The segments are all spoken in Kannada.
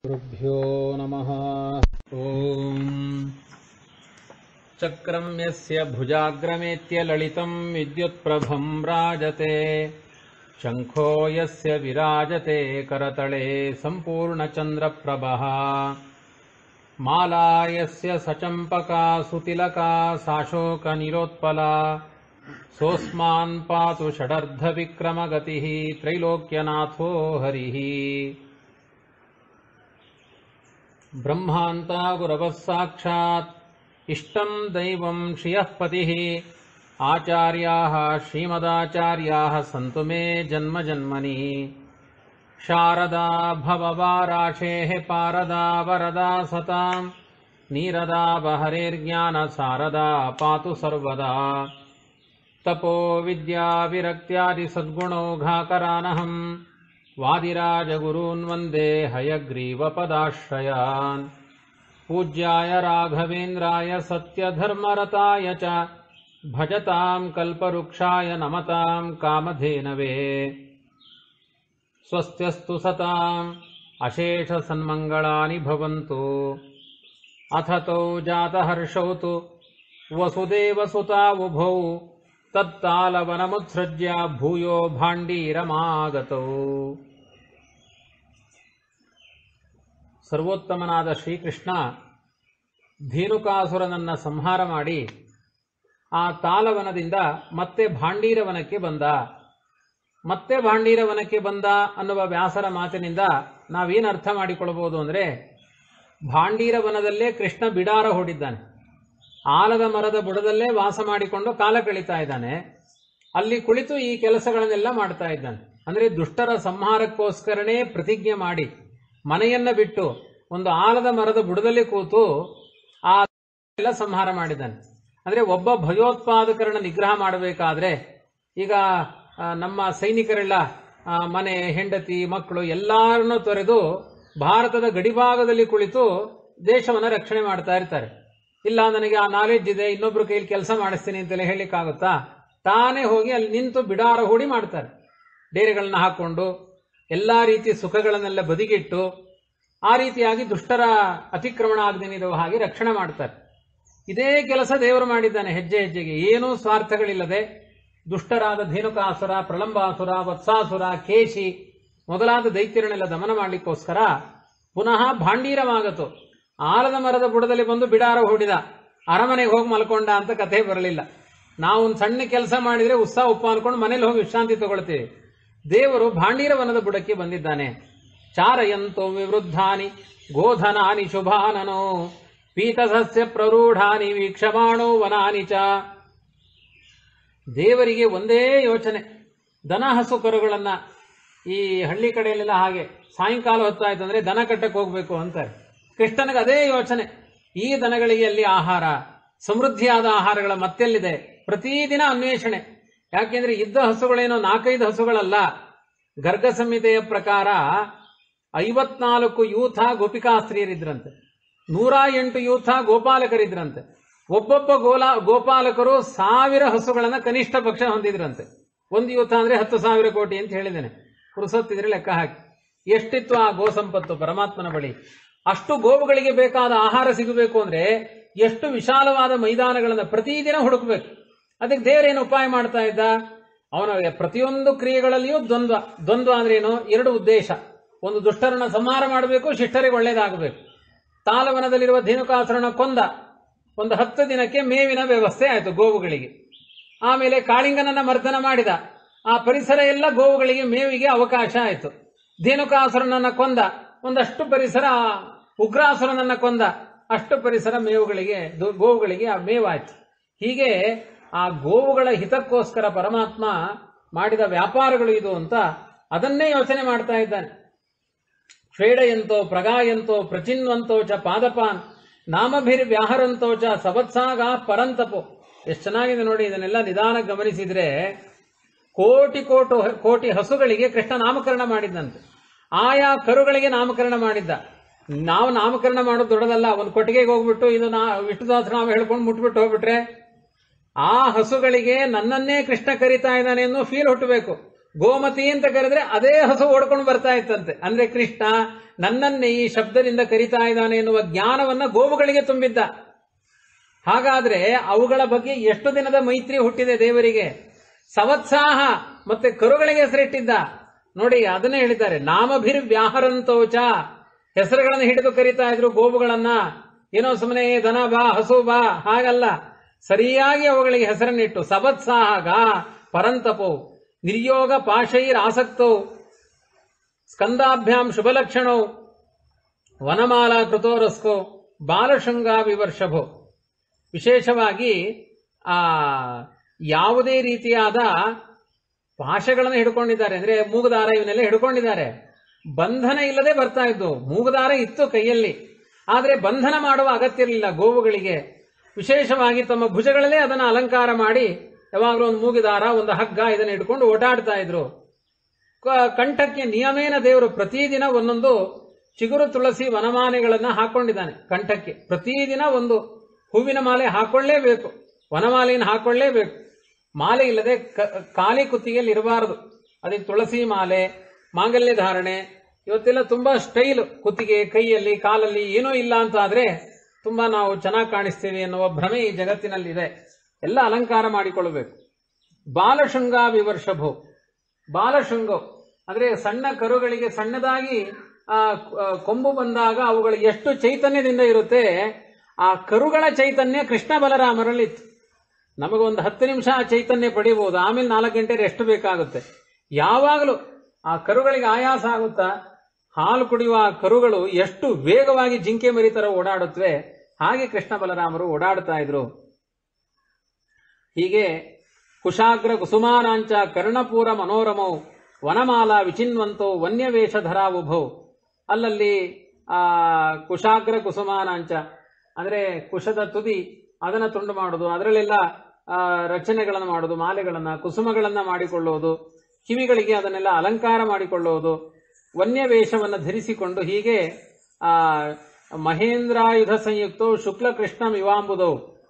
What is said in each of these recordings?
गुरुभ्यो नमः ॐ चक्रं यस्य भुजाग्रमेत्य ललितं विद्युत्प्रभं राजते शङ्खो यस्य विराजते करतले सम्पूर्णचन्द्रप्रभः माला यस्य सचम्पका सुतिलका साशोकनिरोत्पला सोऽस्मान् पातु षडर्धविक्रमगतिः त्रैलोक्यनाथो हरिः ब्रह्मान्ता गुरवः साक्षात् इष्टम् दैवम् श्रियः पतिः आचार्याः श्रीमदाचार्याः सन्तु मे जन्म जन्मनि शारदा भववाराशेः पारदा वरदा सताम् नीरदा बहरेर्ज्ञानसारदा पातु सर्वदा तपो विद्या विरक्त्यादिसद्गुणौघाकरानहम् वादिराजगुरून् वन्दे हयग्रीवपदाश्रयान् पूज्याय राघवेन्द्राय सत्यधर्मरताय च भजताम् कल्पवृक्षाय नमताम् कामधेनवे स्वस्त्यस्तु सताम् अशेषसन्मङ्गलानि भवन्तु अथ तौ जातहर्षौ तु वसुदेवसुतावुभौ तत्तालवनमुत्सृज्य भूयो ಭಾಂಡೀರಮಾಗತೌ ಸರ್ವೋತ್ತಮನಾದ ಶ್ರೀಕೃಷ್ಣ ಧೇನುಕಾಸುರನನ್ನ ಸಂಹಾರ ಮಾಡಿ ಆ ತಾಲವನದಿಂದ ಮತ್ತೆ ಭಾಂಡೀರವನಕ್ಕೆ ಬಂದ ಮತ್ತೆ ಭಾಂಡೀರವನಕ್ಕೆ ಬಂದ ಅನ್ನುವ ವ್ಯಾಸರ ಮಾತಿನಿಂದ ನಾವೇನು ಅರ್ಥ ಮಾಡಿಕೊಳ್ಳಬಹುದು ಅಂದರೆ ಭಾಂಡೀರವನದಲ್ಲೇ ಕೃಷ್ಣ ಬಿಡಾರ ಹೂಡಿದ್ದಾನೆ ಆಲದ ಮರದ ಬುಡದಲ್ಲೇ ವಾಸ ಮಾಡಿಕೊಂಡು ಕಾಲ ಕಳೀತಾ ಇದ್ದಾನೆ ಅಲ್ಲಿ ಕುಳಿತು ಈ ಕೆಲಸಗಳನ್ನೆಲ್ಲ ಮಾಡ್ತಾ ಇದ್ದಾನೆ ಅಂದರೆ ದುಷ್ಟರ ಸಂಹಾರಕ್ಕೋಸ್ಕರನೇ ಪ್ರತಿಜ್ಞೆ ಮಾಡಿ ಮನೆಯನ್ನ ಬಿಟ್ಟು ಒಂದು ಆಲದ ಮರದ ಬುಡದಲ್ಲಿ ಕೂತು ಆ ಎಲ್ಲ ಸಂಹಾರ ಮಾಡಿದ್ದಾನೆ ಅಂದರೆ ಒಬ್ಬ ಭಯೋತ್ಪಾದಕರನ್ನ ನಿಗ್ರಹ ಮಾಡಬೇಕಾದ್ರೆ ಈಗ ಆ, ನಮ್ಮ ಸೈನಿಕರೆಲ್ಲ ಆ, ಮನೆ ಹೆಂಡತಿ ಮಕ್ಕಳು ಎಲ್ಲರನ್ನೂ ತೊರೆದು ಭಾರತದ ಗಡಿಭಾಗದಲ್ಲಿ ಕುಳಿತು ದೇಶವನ್ನು ರಕ್ಷಣೆ ಮಾಡ್ತಾ ಇರ್ತಾರೆ ಇಲ್ಲ ನನಗೆ ಆ ನಾಲೆಡ್ಜ್ ಇದೆ ಇನ್ನೊಬ್ರು ಕೈಲಿ ಕೆಲಸ ಮಾಡಿಸ್ತೀನಿ ಅಂತೆಲ್ಲ ಹೇಳಲಿಕ್ಕಾಗುತ್ತಾ ತಾನೇ ಹೋಗಿ ಅಲ್ಲಿ ನಿಂತು ಬಿಡಾರ ಹೂಡಿ ಮಾಡ್ತಾರೆ ಡೇರೆಗಳನ್ನ ಹಾಕೊಂಡು ಎಲ್ಲ ರೀತಿಯ ಸುಖಗಳನ್ನೆಲ್ಲ ಬದಿಗಿಟ್ಟು ಆ ರೀತಿಯಾಗಿ ದುಷ್ಟರ ಅತಿಕ್ರಮಣ ಆಗದೇನಿರುವ ಹಾಗೆ ರಕ್ಷಣೆ ಮಾಡ್ತಾರೆ ಇದೇ ಕೆಲಸ ದೇವರು ಮಾಡಿದ್ದಾನೆ ಹೆಜ್ಜೆ ಹೆಜ್ಜೆಗೆ ಏನೂ ಸ್ವಾರ್ಥಗಳಿಲ್ಲದೆ ದುಷ್ಟರಾದ ಧೇನುಕಾಸುರ ಪ್ರಲಂಬಾಸುರ ವತ್ಸಾಸುರ ಕೇಶಿ ಮೊದಲಾದ ದೈತ್ಯರನ್ನೆಲ್ಲ ದಮನ ಮಾಡಲಿಕ್ಕೋಸ್ಕರ ಪುನಃ ಭಾಂಡೀರವಾಗತು ಆಲದ ಮರದ ಬುಡದಲ್ಲಿ ಬಂದು ಬಿಡಾರ ಹೂಡಿದ ಅರಮನೆಗೆ ಹೋಗಿ ಮಲ್ಕೊಂಡ ಅಂತ ಕಥೆ ಬರಲಿಲ್ಲ ನಾವು ಒಂದು ಸಣ್ಣ ಕೆಲಸ ಮಾಡಿದ್ರೆ ಉತ್ಸಾಹ ಉಪ್ಪ ಅನ್ಕೊಂಡು ಮನೇಲಿ ಹೋಗಿ ವಿಶ್ರಾಂತಿ ತಗೊಳ್ತೀವಿ ದೇವರು ಭಾಂಡೀರವನದ ಬುಡಕ್ಕೆ ಬಂದಿದ್ದಾನೆ ಚಾರಯಂತೋ ವಿವೃದ್ಧಾನಿ ಗೋಧನಾನಿ ಶುಭಾನನೋ ಪೀತಸಸ್ಯ ಪ್ರರೂಢಾನಿ ವೀಕ್ಷಮಾಣೋ ವನಾನಿ ಚ ದೇವರಿಗೆ ಒಂದೇ ಯೋಚನೆ ದನ ಹಸು ಕರುಗಳನ್ನ ಈ ಹಳ್ಳಿ ಕಡೆಯಲ್ಲೆಲ್ಲ ಹಾಗೆ ಸಾಯಂಕಾಲ ಹೊತ್ತಾಯ್ತು ಅಂದ್ರೆ ದನ ಕಟ್ಟಕ್ಕೆ ಹೋಗ್ಬೇಕು ಅಂತಾರೆ ಕೃಷ್ಣನಿಗೆ ಅದೇ ಯೋಚನೆ ಈ ದನಗಳಿಗೆ ಅಲ್ಲಿ ಆಹಾರ ಸಮೃದ್ಧಿಯಾದ ಆಹಾರಗಳ ಮತ್ತೆಲ್ಲಿದೆ ಪ್ರತಿದಿನ ಅನ್ವೇಷಣೆ ಯಾಕೆಂದ್ರೆ ಇದ್ದ ಹಸುಗಳೇನೋ ನಾಲ್ಕೈದು ಹಸುಗಳಲ್ಲ ಗರ್ಗ ಸಂಹಿತೆಯ ಪ್ರಕಾರ ಐವತ್ನಾಲ್ಕು ಯೂಥ ಗೋಪಿಕಾಸ್ತ್ರೀಯರಿದ್ರಂತೆ ನೂರ ಎಂಟು ಯೂಥ ಗೋಪಾಲಕರಿದ್ರಂತೆ ಒಬ್ಬೊಬ್ಬ ಗೋಲ ಗೋಪಾಲಕರು ಸಾವಿರ ಹಸುಗಳನ್ನ ಕನಿಷ್ಠ ಪಕ್ಷ ಹೊಂದಿದ್ರಂತೆ ಒಂದು ಯೂಥ ಅಂದ್ರೆ ಹತ್ತು ಸಾವಿರ ಕೋಟಿ ಅಂತ ಹೇಳಿದ್ದೇನೆ ಪುರುಸೊತ್ತಿದ್ರೆ ಲೆಕ್ಕ ಹಾಕಿ ಎಷ್ಟಿತ್ತು ಆ ಗೋ ಸಂಪತ್ತು ಪರಮಾತ್ಮನ ಬಳಿ ಅಷ್ಟು ಗೋವುಗಳಿಗೆ ಬೇಕಾದ ಆಹಾರ ಸಿಗಬೇಕು ಅಂದ್ರೆ ಎಷ್ಟು ವಿಶಾಲವಾದ ಮೈದಾನಗಳನ್ನ ಪ್ರತಿದಿನ ಹುಡುಕಬೇಕು ಅದಕ್ಕೆ ದೇವರೇನು ಉಪಾಯ ಮಾಡ್ತಾ ಇದ್ದ ಅವನ ಪ್ರತಿಯೊಂದು ಕ್ರಿಯೆಗಳಲ್ಲಿಯೂ ದ್ವಂದ್ವ ದ್ವಂದ್ವ ಅಂದ್ರೆ ಏನು ಎರಡು ಉದ್ದೇಶ ಒಂದು ದುಷ್ಟರನ್ನ ಸಂಹಾರ ಮಾಡಬೇಕು ಶಿಷ್ಟರಿಗೆ ಒಳ್ಳೇದಾಗಬೇಕು ತಾಲವನದಲ್ಲಿರುವ ಧೇನುಕಾಸುರನ ಕೊಂದ ಒಂದು ಹತ್ತು ದಿನಕ್ಕೆ ಮೇವಿನ ವ್ಯವಸ್ಥೆ ಆಯಿತು ಗೋವುಗಳಿಗೆ ಆಮೇಲೆ ಕಾಳಿಂಗನನ್ನ ಮರ್ದನ ಮಾಡಿದ ಆ ಪರಿಸರ ಎಲ್ಲ ಗೋವುಗಳಿಗೆ ಮೇವಿಗೆ ಅವಕಾಶ ಆಯಿತು ಧೇನುಕಾಸುರನನ್ನ ಕೊಂದ ಒಂದಷ್ಟು ಪರಿಸರ ಉಗ್ರಾಸುರನನ್ನ ಕೊಂದ ಅಷ್ಟು ಪರಿಸರ ಮೇವುಗಳಿಗೆ ದು- ಗೋವುಗಳಿಗೆ ಆ ಮೇವಾಯ್ತು ಹೀಗೆ ಆ ಗೋವುಗಳ ಹಿತಕ್ಕೋಸ್ಕರ ಪರಮಾತ್ಮ ಮಾಡಿದ ವ್ಯಾಪಾರಗಳು ಇದು ಅಂತ ಅದನ್ನೇ ಯೋಚನೆ ಮಾಡ್ತಾ ಇದ್ದಾನೆ ಶ್ರೇಡಯಂತೋ ಪ್ರಗಾಯಂತೋ ಪ್ರಚಿನ್ವಂತೋ ಚ ಪಾದಪಾನ್ ನಾಮಭಿರ್ ವ್ಯಾಹರಂತೋ ಚ ಸವತ್ಸಾಗ ಪರಂತಪೋ ಎಷ್ಟು ಚೆನ್ನಾಗಿದೆ ನೋಡಿ ಇದನ್ನೆಲ್ಲ ನಿಧಾನ ಗಮನಿಸಿದ್ರೆ ಕೋಟಿ ಕೋಟು ಕೋಟಿ ಹಸುಗಳಿಗೆ ಕೃಷ್ಣ ನಾಮಕರಣ ಮಾಡಿದ್ದಂತೆ ಆಯಾ ಕರುಗಳಿಗೆ ನಾಮಕರಣ ಮಾಡಿದ್ದ ನಾವು ನಾಮಕರಣ ಮಾಡೋದು ದೊಡ್ಡದಲ್ಲ ಒಂದು ಕೊಟ್ಟಿಗೆಗೆ ಹೋಗ್ಬಿಟ್ಟು ಇದು ನಾ ವಿಷ್ಣುದಾಸ ನಾವು ಹೇಳ್ಕೊಂಡು ಮುಟ್ಬಿಟ್ಟು ಹೋಗ್ಬಿಟ್ರೆ ಆ ಹಸುಗಳಿಗೆ ನನ್ನನ್ನೇ ಕೃಷ್ಣ ಕರಿತಾ ಇದ್ದಾನೆ ಅನ್ನೋ ಫೀಲ್ ಹುಟ್ಟಬೇಕು ಗೋಮತಿ ಅಂತ ಕರೆದ್ರೆ ಅದೇ ಹಸು ಓಡ್ಕೊಂಡು ಬರ್ತಾ ಇತ್ತಂತೆ ಅಂದ್ರೆ ಕೃಷ್ಣ ನನ್ನನ್ನೇ ಈ ಶಬ್ದದಿಂದ ಕರಿತಾ ಇದ್ದಾನೆ ಎನ್ನುವ ಜ್ಞಾನವನ್ನ ಗೋವುಗಳಿಗೆ ತುಂಬಿದ್ದ ಹಾಗಾದ್ರೆ ಅವುಗಳ ಬಗ್ಗೆ ಎಷ್ಟು ದಿನದ ಮೈತ್ರಿ ಹುಟ್ಟಿದೆ ದೇವರಿಗೆ ಸವತ್ಸಾಹ ಮತ್ತೆ ಕರುಗಳಿಗೆ ಹೆಸರಿಟ್ಟಿದ್ದ ನೋಡಿ ಅದನ್ನೇ ಹೇಳಿದ್ದಾರೆ ನಾಮಭಿರ್ ವ್ಯಾಹರಂತೋಚ ಹೆಸರುಗಳನ್ನು ಹಿಡಿದು ಕರಿತಾ ಇದ್ರು ಗೋವುಗಳನ್ನ ಏನೋ ಸುಮ್ಮನೆ ದನ ಬಾ ಹಸು ಬಾ ಹಾಗಲ್ಲ ಸರಿಯಾಗಿ ಅವುಗಳಿಗೆ ಹೆಸರನ್ನಿಟ್ಟು ಸವತ್ಸಾಹ ಗಾ ಪರಂತಪೋ ನಿರ್ಯೋಗ ಪಾಶೈರ್ ಆಸಕ್ತೋ ಸ್ಕಂದಾಭ್ಯಾಂ ಶುಭಲಕ್ಷಣೋ ವನಮಾಲಾ ಕೃತೋರಸ್ಕೋ ಬಾಲಶೃಂಗಾ ವಿವರ್ಷಭೋ ವಿಶೇಷವಾಗಿ ಆ ಯಾವುದೇ ರೀತಿಯಾದ ಪಾಶಗಳನ್ನು ಹಿಡ್ಕೊಂಡಿದ್ದಾರೆ ಅಂದ್ರೆ ಮೂಗುದಾರ ಇವನ್ನೆಲ್ಲ ಹಿಡ್ಕೊಂಡಿದ್ದಾರೆ ಬಂಧನ ಇಲ್ಲದೆ ಬರ್ತಾ ಇದ್ದು ಮೂಗುದಾರ ಇತ್ತು ಕೈಯಲ್ಲಿ ಆದರೆ ಬಂಧನ ಮಾಡುವ ಅಗತ್ಯ ಇರಲಿಲ್ಲ ಗೋವುಗಳಿಗೆ ವಿಶೇಷವಾಗಿ ತಮ್ಮ ಭುಜಗಳಲ್ಲೇ ಅದನ್ನು ಅಲಂಕಾರ ಮಾಡಿ ಯಾವಾಗಲೂ ಒಂದು ಮೂಗಿದಾರ ಒಂದು ಹಗ್ಗ ಇದನ್ನು ಹಿಡ್ಕೊಂಡು ಓಡಾಡ್ತಾ ಇದ್ರು ಕ- ಕಂಠಕ್ಕೆ ನಿಯಮೇನ ದೇವರು ಪ್ರತಿದಿನ ಒಂದೊಂದು ಚಿಗುರು ತುಳಸಿ ವನಮಾಲೆಗಳನ್ನ ಹಾಕೊಂಡಿದ್ದಾನೆ ಕಂಠಕ್ಕೆ ಪ್ರತಿದಿನ ಒಂದು ಹೂವಿನ ಮಾಲೆ ಹಾಕೊಳ್ಳೇಬೇಕು ವನಮಾಲೆಯನ್ನು ಹಾಕೊಳ್ಳೇಬೇಕು ಮಾಲೆ ಇಲ್ಲದೆ ಕ- ಖಾಲಿ ಕುತ್ತಿಗೆಯಲ್ಲಿ ಇರಬಾರದು ಅದಕ್ಕೆ ತುಳಸಿ ಮಾಲೆ ಮಾಂಗಲ್ಯ ಧಾರಣೆ ಇವತ್ತೆಲ್ಲ ತುಂಬಾ ಸ್ಟೈಲ್ ಕುತ್ತಿಗೆ ಕೈಯಲ್ಲಿ ಕಾಲಲ್ಲಿ ಏನೂ ಇಲ್ಲ ಅಂತ ಆದ್ರೆ ತುಂಬಾ ನಾವು ಚೆನ್ನಾಗಿ ಕಾಣಿಸ್ತೀವಿ ಎನ್ನುವ ಭ್ರಮೆ ಈ ಜಗತ್ತಿನಲ್ಲಿದೆ ಎಲ್ಲ ಅಲಂಕಾರ ಮಾಡಿಕೊಳ್ಳಬೇಕು ಬಾಲಶೃಂಗ ವಿವರ್ಷಭೋ ಬಾಲಶೃಂಗೋ ಅಂದ್ರೆ ಸಣ್ಣ ಕರುಗಳಿಗೆ ಸಣ್ಣದಾಗಿ ಆ ಆ, ಕೊಂಬು ಬಂದಾಗ ಅವುಗಳು ಎಷ್ಟು ಚೈತನ್ಯದಿಂದ ಇರುತ್ತೆ ಆ ಕರುಗಳ ಚೈತನ್ಯ ಕೃಷ್ಣ ಬಲರಾಮರಲ್ಲಿತ್ತು ನಮಗೊಂದು ಹತ್ತು ನಿಮಿಷ ಆ ಚೈತನ್ಯ ಪಡಿಬಹುದು ಆಮೇಲೆ ನಾಲ್ಕು ಗಂಟೆ ರೆಸ್ಟ್ ಬೇಕಾಗುತ್ತೆ ಯಾವಾಗಲೂ ಆ ಕರುಗಳಿಗೆ ಆಯಾಸ ಆಗುತ್ತಾ ಹಾಲು ಕುಡಿಯುವ ಆ ಕರುಗಳು ಎಷ್ಟು ವೇಗವಾಗಿ ಜಿಂಕೆ ಮರಿ ತರ ಓಡಾಡುತ್ತವೆ ಹಾಗೆ ಕೃಷ್ಣ ಬಲರಾಮರು ಓಡಾಡ್ತಾ ಇದ್ರು ಹೀಗೆ ಕುಶಾಗ್ರ ಕುಸುಮಾನಾಂಚ ಕರ್ಣಪೂರ ಮನೋರಮೌ ವನಮಾಲಾ ವಿಚಿನ್ವಂತೋ ವನ್ಯವೇಷಧರಾವುಭೌ ಅಲ್ಲಲ್ಲಿ ಆ ಕುಶಾಗ್ರ ಕುಸುಮಾನಾಂಚ ಅಂದ್ರೆ ಕುಶದ ತುದಿ ಅದನ್ನ ತುಂಡು ಮಾಡೋದು ಅದರಲ್ಲೆಲ್ಲ ಆ, ರಚನೆಗಳನ್ನು ಮಾಡೋದು ಮಾಲೆಗಳನ್ನ ಕುಸುಮಗಳನ್ನ ಮಾಡಿಕೊಳ್ಳುವುದು ಕಿವಿಗಳಿಗೆ ಅದನ್ನೆಲ್ಲ ಅಲಂಕಾರ ಮಾಡಿಕೊಳ್ಳುವುದು ವನ್ಯವೇಷವನ್ನು ಧರಿಸಿಕೊಂಡು ಹೀಗೆ ಆ ಮಹೇಂದ್ರಾಯುಧ ಸಂಯುಕ್ತೋ ಶುಕ್ಲ ಕೃಷ್ಣ ಇವಾಂಬುದೌ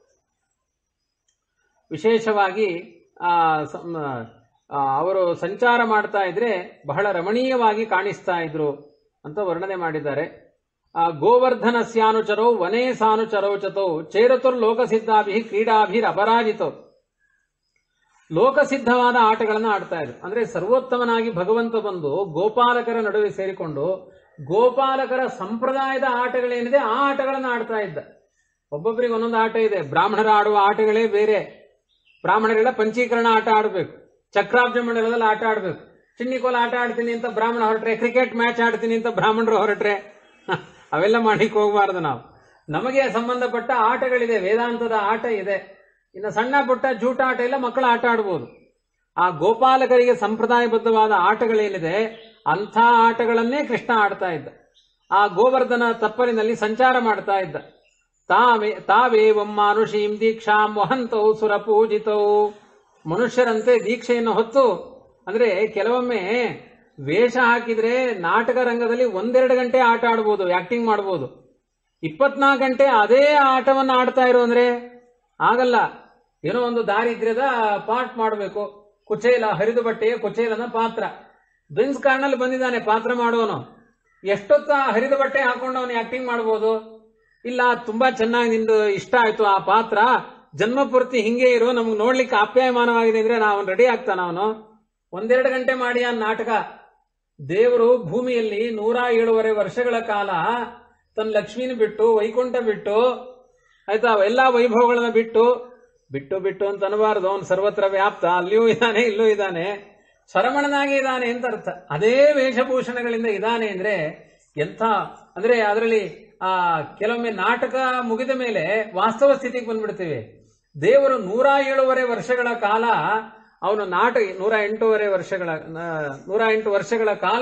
ವಿಶೇಷವಾಗಿ ಆ ಸಂ- ಆ, ಅವರು ಸಂಚಾರ ಮಾಡ್ತಾ ಇದ್ರೆ ಬಹಳ ರಮಣೀಯವಾಗಿ ಕಾಣಿಸ್ತಾ ಇದ್ರು ಅಂತ ವರ್ಣನೆ ಮಾಡಿದ್ದಾರೆ ಆ, ಗೋವರ್ಧನ ಸ್ಯಾನುಚರೌ ವನೇ ಸಾನುಚರೌಚತೌ ಚೇರತುರ್ ಲೋಕಸಿದ್ಧಾಭಿ ಕ್ರೀಡಾಭಿರ್ ಅಪರಾಜಿತೌ ಲೋಕಸಿದ್ಧವಾದ ಆಟಗಳನ್ನು ಆಡ್ತಾ ಇದ್ರು ಅಂದ್ರೆ ಸರ್ವೋತ್ತಮನಾಗಿ ಭಗವಂತ ಬಂದು ಗೋಪಾಲಕರ ನಡುವೆ ಸೇರಿಕೊಂಡು ಗೋಪಾಲಕರ ಸಂಪ್ರದಾಯದ ಆಟಗಳೇನಿದೆ ಆ ಆಟಗಳನ್ನು ಆಡ್ತಾ ಇದ್ದ ಒಬ್ಬೊಬ್ಬರಿಗೆ ಒಂದೊಂದು ಆಟ ಇದೆ ಬ್ರಾಹ್ಮಣರ ಆಡುವ ಆಟಗಳೇ ಬೇರೆ ಬ್ರಾಹ್ಮಣರೆಲ್ಲ ಪಂಚೀಕರಣ ಆಟ ಆಡಬೇಕು ಚಕ್ರಾಬ್ಜ ಮಂಡಲದಲ್ಲಿ ಆಟ ಆಡಬೇಕು ಚಿನ್ನಿಕೋಲ ಆಟ ಆಡ್ತೀನಿ ಅಂತ ಬ್ರಾಹ್ಮಣ ಹೊರಟ್ರೆ ಕ್ರಿಕೆಟ್ ಮ್ಯಾಚ್ ಆಡ್ತೀನಿ ಅಂತ ಬ್ರಾಹ್ಮಣರು ಹೊರಟ್ರೆ ಹ, ಅವೆಲ್ಲ ಮಾಡ್ಲಿಕ್ಕೆ ಹೋಗಬಾರ್ದು ನಾವು ನಮಗೆ ಸಂಬಂಧಪಟ್ಟ ಆಟಗಳಿದೆ ವೇದಾಂತದ ಆಟ ಇದೆ ಇನ್ನು ಸಣ್ಣ ಪುಟ್ಟ ಜೂಟ ಆಟ ಎಲ್ಲ ಮಕ್ಕಳು ಆಟ ಆಡ್ಬೋದು ಆ ಗೋಪಾಲಕರಿಗೆ ಸಂಪ್ರದಾಯಬದ್ಧವಾದ ಆಟಗಳೇನಿದೆ ಅಂಥ ಆಟಗಳನ್ನೇ ಕೃಷ್ಣ ಆಡ್ತಾ ಇದ್ದ ಆ ಗೋವರ್ಧನ ತಪ್ಪಲಿನಲ್ಲಿ ಸಂಚಾರ ಮಾಡ್ತಾ ಇದ್ದ ತಾವೇ ತಾವೇವಂ ಮಾನುಷೀಂ ದೀಕ್ಷಾಂ ವಹಂತೌ ಸುರ ಪೂಜಿತೌ ಮನುಷ್ಯರಂತೆ ದೀಕ್ಷೆಯನ್ನು ಹೊತ್ತು ಅಂದ್ರೆ ಕೆಲವೊಮ್ಮೆ ವೇಷ ಹಾಕಿದ್ರೆ ನಾಟಕ ರಂಗದಲ್ಲಿ ಒಂದೆರಡು ಗಂಟೆ ಆಟ ಆಡ್ಬೋದು ಆಕ್ಟಿಂಗ್ ಮಾಡ್ಬೋದು ಇಪ್ಪತ್ನಾಲ್ಕು ಗಂಟೆ ಅದೇ ಆಟವನ್ನು ಆಡ್ತಾ ಇರೋ ಅಂದ್ರೆ ಆಗಲ್ಲ ಏನೋ ಒಂದು ದಾರಿದ್ರ್ಯದ ಪಾಠ ಮಾಡಬೇಕು ಕುಚೇಲ ಹರಿದು ಬಟ್ಟೆಯ ಕುಚೇಲನ ಪಾತ್ರ ಬೆನ್ಸ್ ಕಾರ್ನಲ್ಲಿ ಬಂದಿದ್ದಾನೆ ಪಾತ್ರ ಮಾಡುವನು ಎಷ್ಟೊತ್ತ ಹರಿದ ಬಟ್ಟೆ ಹಾಕೊಂಡು ಅವನು ಆಕ್ಟಿಂಗ್ ಮಾಡ್ಬೋದು ಇಲ್ಲ ತುಂಬಾ ಚೆನ್ನಾಗಿ ನಿಂದು ಇಷ್ಟ ಆಯ್ತು ಆ ಪಾತ್ರ ಜನ್ಮ ಪೂರ್ತಿ ಹಿಂಗೆ ಇರು ನಮ್ಗೆ ನೋಡ್ಲಿಕ್ಕೆ ಆಪ್ಯಾಯಮಾನವಾಗಿದೆ ಅಂದ್ರೆ ನಾವು ರೆಡಿ ಆಗ್ತಾನ ಅವನು ಒಂದೆರಡು ಗಂಟೆ ಮಾಡಿ ಆ ನಾಟಕ ದೇವರು ಭೂಮಿಯಲ್ಲಿ ನೂರ ಏಳುವರೆ ವರ್ಷಗಳ ಕಾಲ ತನ್ನ ಲಕ್ಷ್ಮಿನ ಬಿಟ್ಟು ವೈಕುಂಠ ಬಿಟ್ಟು ಆಯ್ತಾ ಎಲ್ಲಾ ವೈಭವಗಳನ್ನ ಬಿಟ್ಟು ಬಿಟ್ಟು ಬಿಟ್ಟು ಅಂತ ಅನಬಾರದು ಅವನು ಸರ್ವತ್ರ ವ್ಯಾಪ್ತ ಅಲ್ಲಿಯೂ ಇದ್ದಾನೆ ಇಲ್ಲೂ ಇದ್ದಾನೆ ಶರಮಣನಾಗಿ ಇದ್ದಾನೆ ಅಂತ ಅರ್ಥ ಅದೇ ವೇಷಭೂಷಣಗಳಿಂದ ಇದ್ದಾನೆ ಅಂದ್ರೆ ಎಂಥ ಅಂದ್ರೆ ಅದರಲ್ಲಿ ಆ ಕೆಲವೊಮ್ಮೆ ನಾಟಕ ಮುಗಿದ ಮೇಲೆ ವಾಸ್ತವ ಸ್ಥಿತಿಗೆ ಬಂದ್ಬಿಡ್ತೀವಿ ದೇವರು ನೂರ ಏಳುವರೆ ವರ್ಷಗಳ ಕಾಲ ಅವನು ನಾಟಕ ನೂರ ಎಂಟೂವರೆ ವರ್ಷಗಳ ನ- ನೂರ ಎಂಟು ವರ್ಷಗಳ ಕಾಲ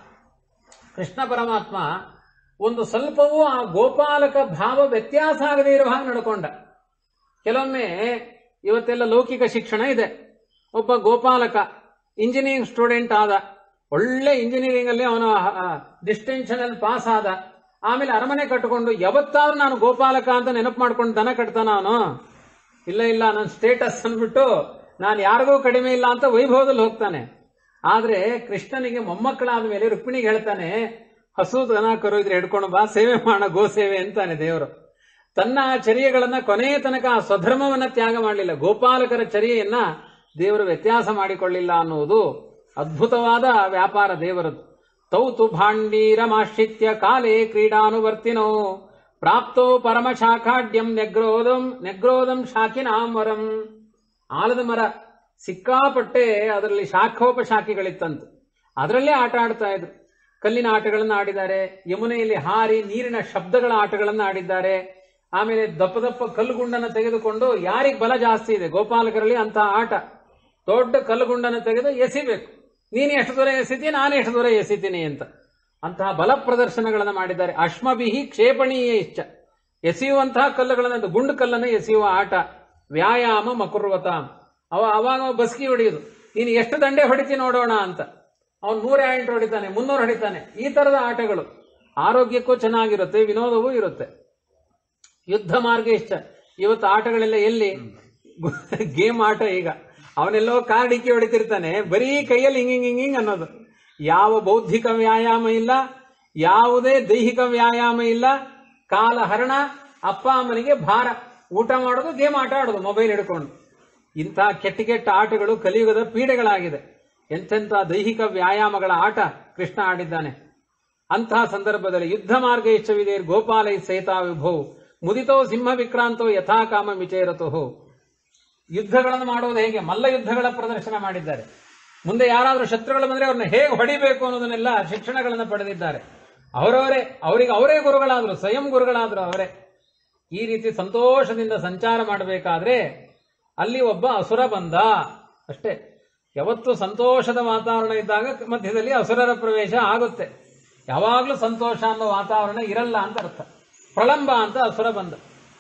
ಕೃಷ್ಣ ಪರಮಾತ್ಮ ಒಂದು ಸ್ವಲ್ಪವೂ ಆ ಗೋಪಾಲಕ ಭಾವ ವ್ಯತ್ಯಾಸ ಆಗದೇ ಇರುವ ಹಾಗೆ ನಡ್ಕೊಂಡ ಕೆಲವೊಮ್ಮೆ ಇವತ್ತೆಲ್ಲ ಲೌಕಿಕ ಶಿಕ್ಷಣ ಇದೆ ಒಬ್ಬ ಗೋಪಾಲಕ ಇಂಜಿನಿಯರಿಂಗ್ ಸ್ಟೂಡೆಂಟ್ ಆದ ಒಳ್ಳೆ ಇಂಜಿನಿಯರಿಂಗ್ ಅಲ್ಲಿ ಅವನು ಡಿಸ್ಟಿಂಕ್ಷನ್ ಅಲ್ಲಿ ಪಾಸ್ ಆದ ಆಮೇಲೆ ಅರಮನೆ ಕಟ್ಟಿಕೊಂಡು ಯಾವತ್ತಾದ್ರೂ ನಾನು ಗೋಪಾಲಕ ಅಂತ ನೆನಪು ಮಾಡ್ಕೊಂಡು ದನ ಕಟ್ತಾನ ಅವನು ಇಲ್ಲ ಇಲ್ಲ ನನ್ನ ಸ್ಟೇಟಸ್ ಅಂದ್ಬಿಟ್ಟು ನಾನು ಯಾರಿಗೂ ಕಡಿಮೆ ಇಲ್ಲ ಅಂತ ವೈಭವದಲ್ಲಿ ಹೋಗ್ತಾನೆ ಆದ್ರೆ ಕೃಷ್ಣನಿಗೆ ಮೊಮ್ಮಕ್ಕಳಾದ ಮೇಲೆ ರುಕ್ಮಿಣಿಗೆ ಹೇಳ್ತಾನೆ ಹಸು ದನ ಕರು ಇದ್ರೆ ಹಿಡ್ಕೊಂಡು ಬಾ ಸೇವೆ ಮಾಡ ಗೋ ಸೇವೆ ಅಂತಾನೆ ದೇವರು ತನ್ನ ಚರ್ಯಗಳನ್ನ ಕೊನೆಯ ತನಕ ಆ ಸ್ವಧರ್ಮವನ್ನ ತ್ಯಾಗ ಮಾಡಲಿಲ್ಲ ಗೋಪಾಲಕರ ಚರ್ಯೆಯನ್ನ ದೇವರು ವ್ಯತ್ಯಾಸ ಮಾಡಿಕೊಳ್ಳಿಲ್ಲ ಅನ್ನುವುದು ಅದ್ಭುತವಾದ ವ್ಯಾಪಾರ ದೇವರದು ತೌತು ಭಾಂಡೀರಮಾಶ್ರಿತ್ಯ ಕಾಲೇ ಕ್ರೀಡಾನುವರ್ತಿನೋ ಪ್ರಾಪ್ತೋ ಪರಮ ಶಾಖಾಢ್ಯಂ ನೆಗ್ರೋದಂ ನೆಗ್ರೋದಂ ಶಾಖಿನಾಮರಂ ಆಲದ ಮರ ಸಿಕ್ಕಾಪಟ್ಟೆ ಅದರಲ್ಲಿ ಶಾಖೋಪಶಾಖಿಗಳಿತ್ತಂತೆ ಅದರಲ್ಲೇ ಆಟ ಆಡ್ತಾ ಇದ್ರು ಕಲ್ಲಿನ ಆಟಗಳನ್ನು ಆಡಿದ್ದಾರೆ ಯಮುನೆಯಲ್ಲಿ ಹಾರಿ ನೀರಿನ ಶಬ್ದಗಳ ಆಟಗಳನ್ನು ಆಡಿದ್ದಾರೆ ಆಮೇಲೆ ದಪ್ಪ ದಪ್ಪ ಕಲ್ಲುಗುಂಡನ್ನು ತೆಗೆದುಕೊಂಡು ಯಾರಿಗೆ ಬಲ ಜಾಸ್ತಿ ಇದೆ ಗೋಪಾಲಕರಲ್ಲಿ ಅಂತಹ ಆಟ ದೊಡ್ಡ ಕಲ್ಲುಗುಂಡನ್ನು ತೆಗೆದು ಎಸಿಬೇಕು ನೀನು ಎಷ್ಟು ದೂರ ಎಸಿತಿ ನಾನು ಎಷ್ಟು ದೂರ ಎಸಿತೀನಿ ಅಂತ ಅಂತಹ ಬಲ ಪ್ರದರ್ಶನಗಳನ್ನು ಮಾಡಿದ್ದಾರೆ ಅಶ್ಮಭಿಹಿ ಕ್ಷೇಪಣೀಯ ಇಷ್ಟ ಎಸೆಯುವಂತಹ ಕಲ್ಲುಗಳನ್ನು ಅದು ಗುಂಡು ಕಲ್ಲನ್ನು ಎಸೆಯುವ ಆಟ ವ್ಯಾಯಾಮ ಮಕುರ್ವತಾಂ ಅವ ಅವಾಗ ಅವ ಬಸ್ಕಿ ಹೊಡೆಯುದು ನೀನು ಎಷ್ಟು ದಂಡೆ ಹೊಡಿತಿ ನೋಡೋಣ ಅಂತ ಅವನು ನೂರ ಎಂಟು ಹೊಡಿತಾನೆ ಮುನ್ನೂರು ಹೊಡಿತಾನೆ ಈ ತರದ ಆಟಗಳು ಆರೋಗ್ಯಕ್ಕೂ ಚೆನ್ನಾಗಿರುತ್ತೆ ವಿನೋದವೂ ಇರುತ್ತೆ ಯುದ್ಧ ಮಾರ್ಗ ಇಷ್ಟ ಇವತ್ತು ಆಟಗಳೆಲ್ಲ ಎಲ್ಲಿ ಗೇಮ್ ಆಟ ಈಗ ಅವನೆಲ್ಲೋ ಕಾರ್ಡಿಕ್ಕಿ ಹೊಡಿತಿರ್ತಾನೆ ಬರೀ ಕೈಯಲ್ಲಿ ಹಿಂಗ್ ಹಿಂಗ್ ಹಿಂಗ್ ಹಿಂಗ್ ಅನ್ನೋದು ಯಾವ ಬೌದ್ಧಿಕ ವ್ಯಾಯಾಮ ಇಲ್ಲ ಯಾವುದೇ ದೈಹಿಕ ವ್ಯಾಯಾಮ ಇಲ್ಲ ಕಾಲ ಹರಣ ಅಪ್ಪ ಅಮ್ಮನಿಗೆ ಭಾರ ಊಟ ಮಾಡೋದು ಗೇಮ್ ಆಟ ಆಡೋದು ಮೊಬೈಲ್ ಹಿಡ್ಕೊಂಡು ಇಂಥ ಕೆಟ್ಟ ಕೆಟ್ಟ ಆಟಗಳು ಕಲಿಯುಗದ ಪೀಡೆಗಳಾಗಿದೆ ಎಂತೆಂಥ ದೈಹಿಕ ವ್ಯಾಯಾಮಗಳ ಆಟ ಕೃಷ್ಣ ಆಡಿದ್ದಾನೆ ಅಂತಹ ಸಂದರ್ಭದಲ್ಲಿ ಯುದ್ಧ ಮಾರ್ಗ ಇಷ್ಟವಿದೆ ಗೋಪಾಲೈ ಸಹಿತ ವಿಭೋ ಮುದಿತೋ ಸಿಂಹ ವಿಕ್ರಾಂತೋ ಯಥಾಕಾಮ ವಿಚೇರತೋ ಯುದ್ಧಗಳನ್ನು ಮಾಡುವುದು ಹೇಗೆ ಮಲ್ಲ ಯುದ್ಧಗಳ ಪ್ರದರ್ಶನ ಮಾಡಿದ್ದಾರೆ ಮುಂದೆ ಯಾರಾದರೂ ಶತ್ರುಗಳು ಬಂದ್ರೆ ಅವ್ರನ್ನ ಹೇಗೆ ಹೊಡಿಬೇಕು ಅನ್ನೋದನ್ನೆಲ್ಲ ಶಿಕ್ಷಣಗಳನ್ನು ಪಡೆದಿದ್ದಾರೆ ಅವರವರೇ ಅವರಿಗೆ ಅವರೇ ಗುರುಗಳಾದ್ರು ಸ್ವಯಂ ಗುರುಗಳಾದ್ರು ಅವರೇ ಈ ರೀತಿ ಸಂತೋಷದಿಂದ ಸಂಚಾರ ಮಾಡಬೇಕಾದ್ರೆ ಅಲ್ಲಿ ಒಬ್ಬ ಅಸುರ ಬಂದ ಅಷ್ಟೇ ಯಾವತ್ತು ಸಂತೋಷದ ವಾತಾವರಣ ಇದ್ದಾಗ ಮಧ್ಯದಲ್ಲಿ ಅಸುರರ ಪ್ರವೇಶ ಆಗುತ್ತೆ ಯಾವಾಗಲೂ ಸಂತೋಷ ಅನ್ನೋ ವಾತಾವರಣ ಇರಲ್ಲ ಅಂತ ಅರ್ಥ ಪ್ರಳಂಬ ಅಂತ ಅಸುರ ಬಂದ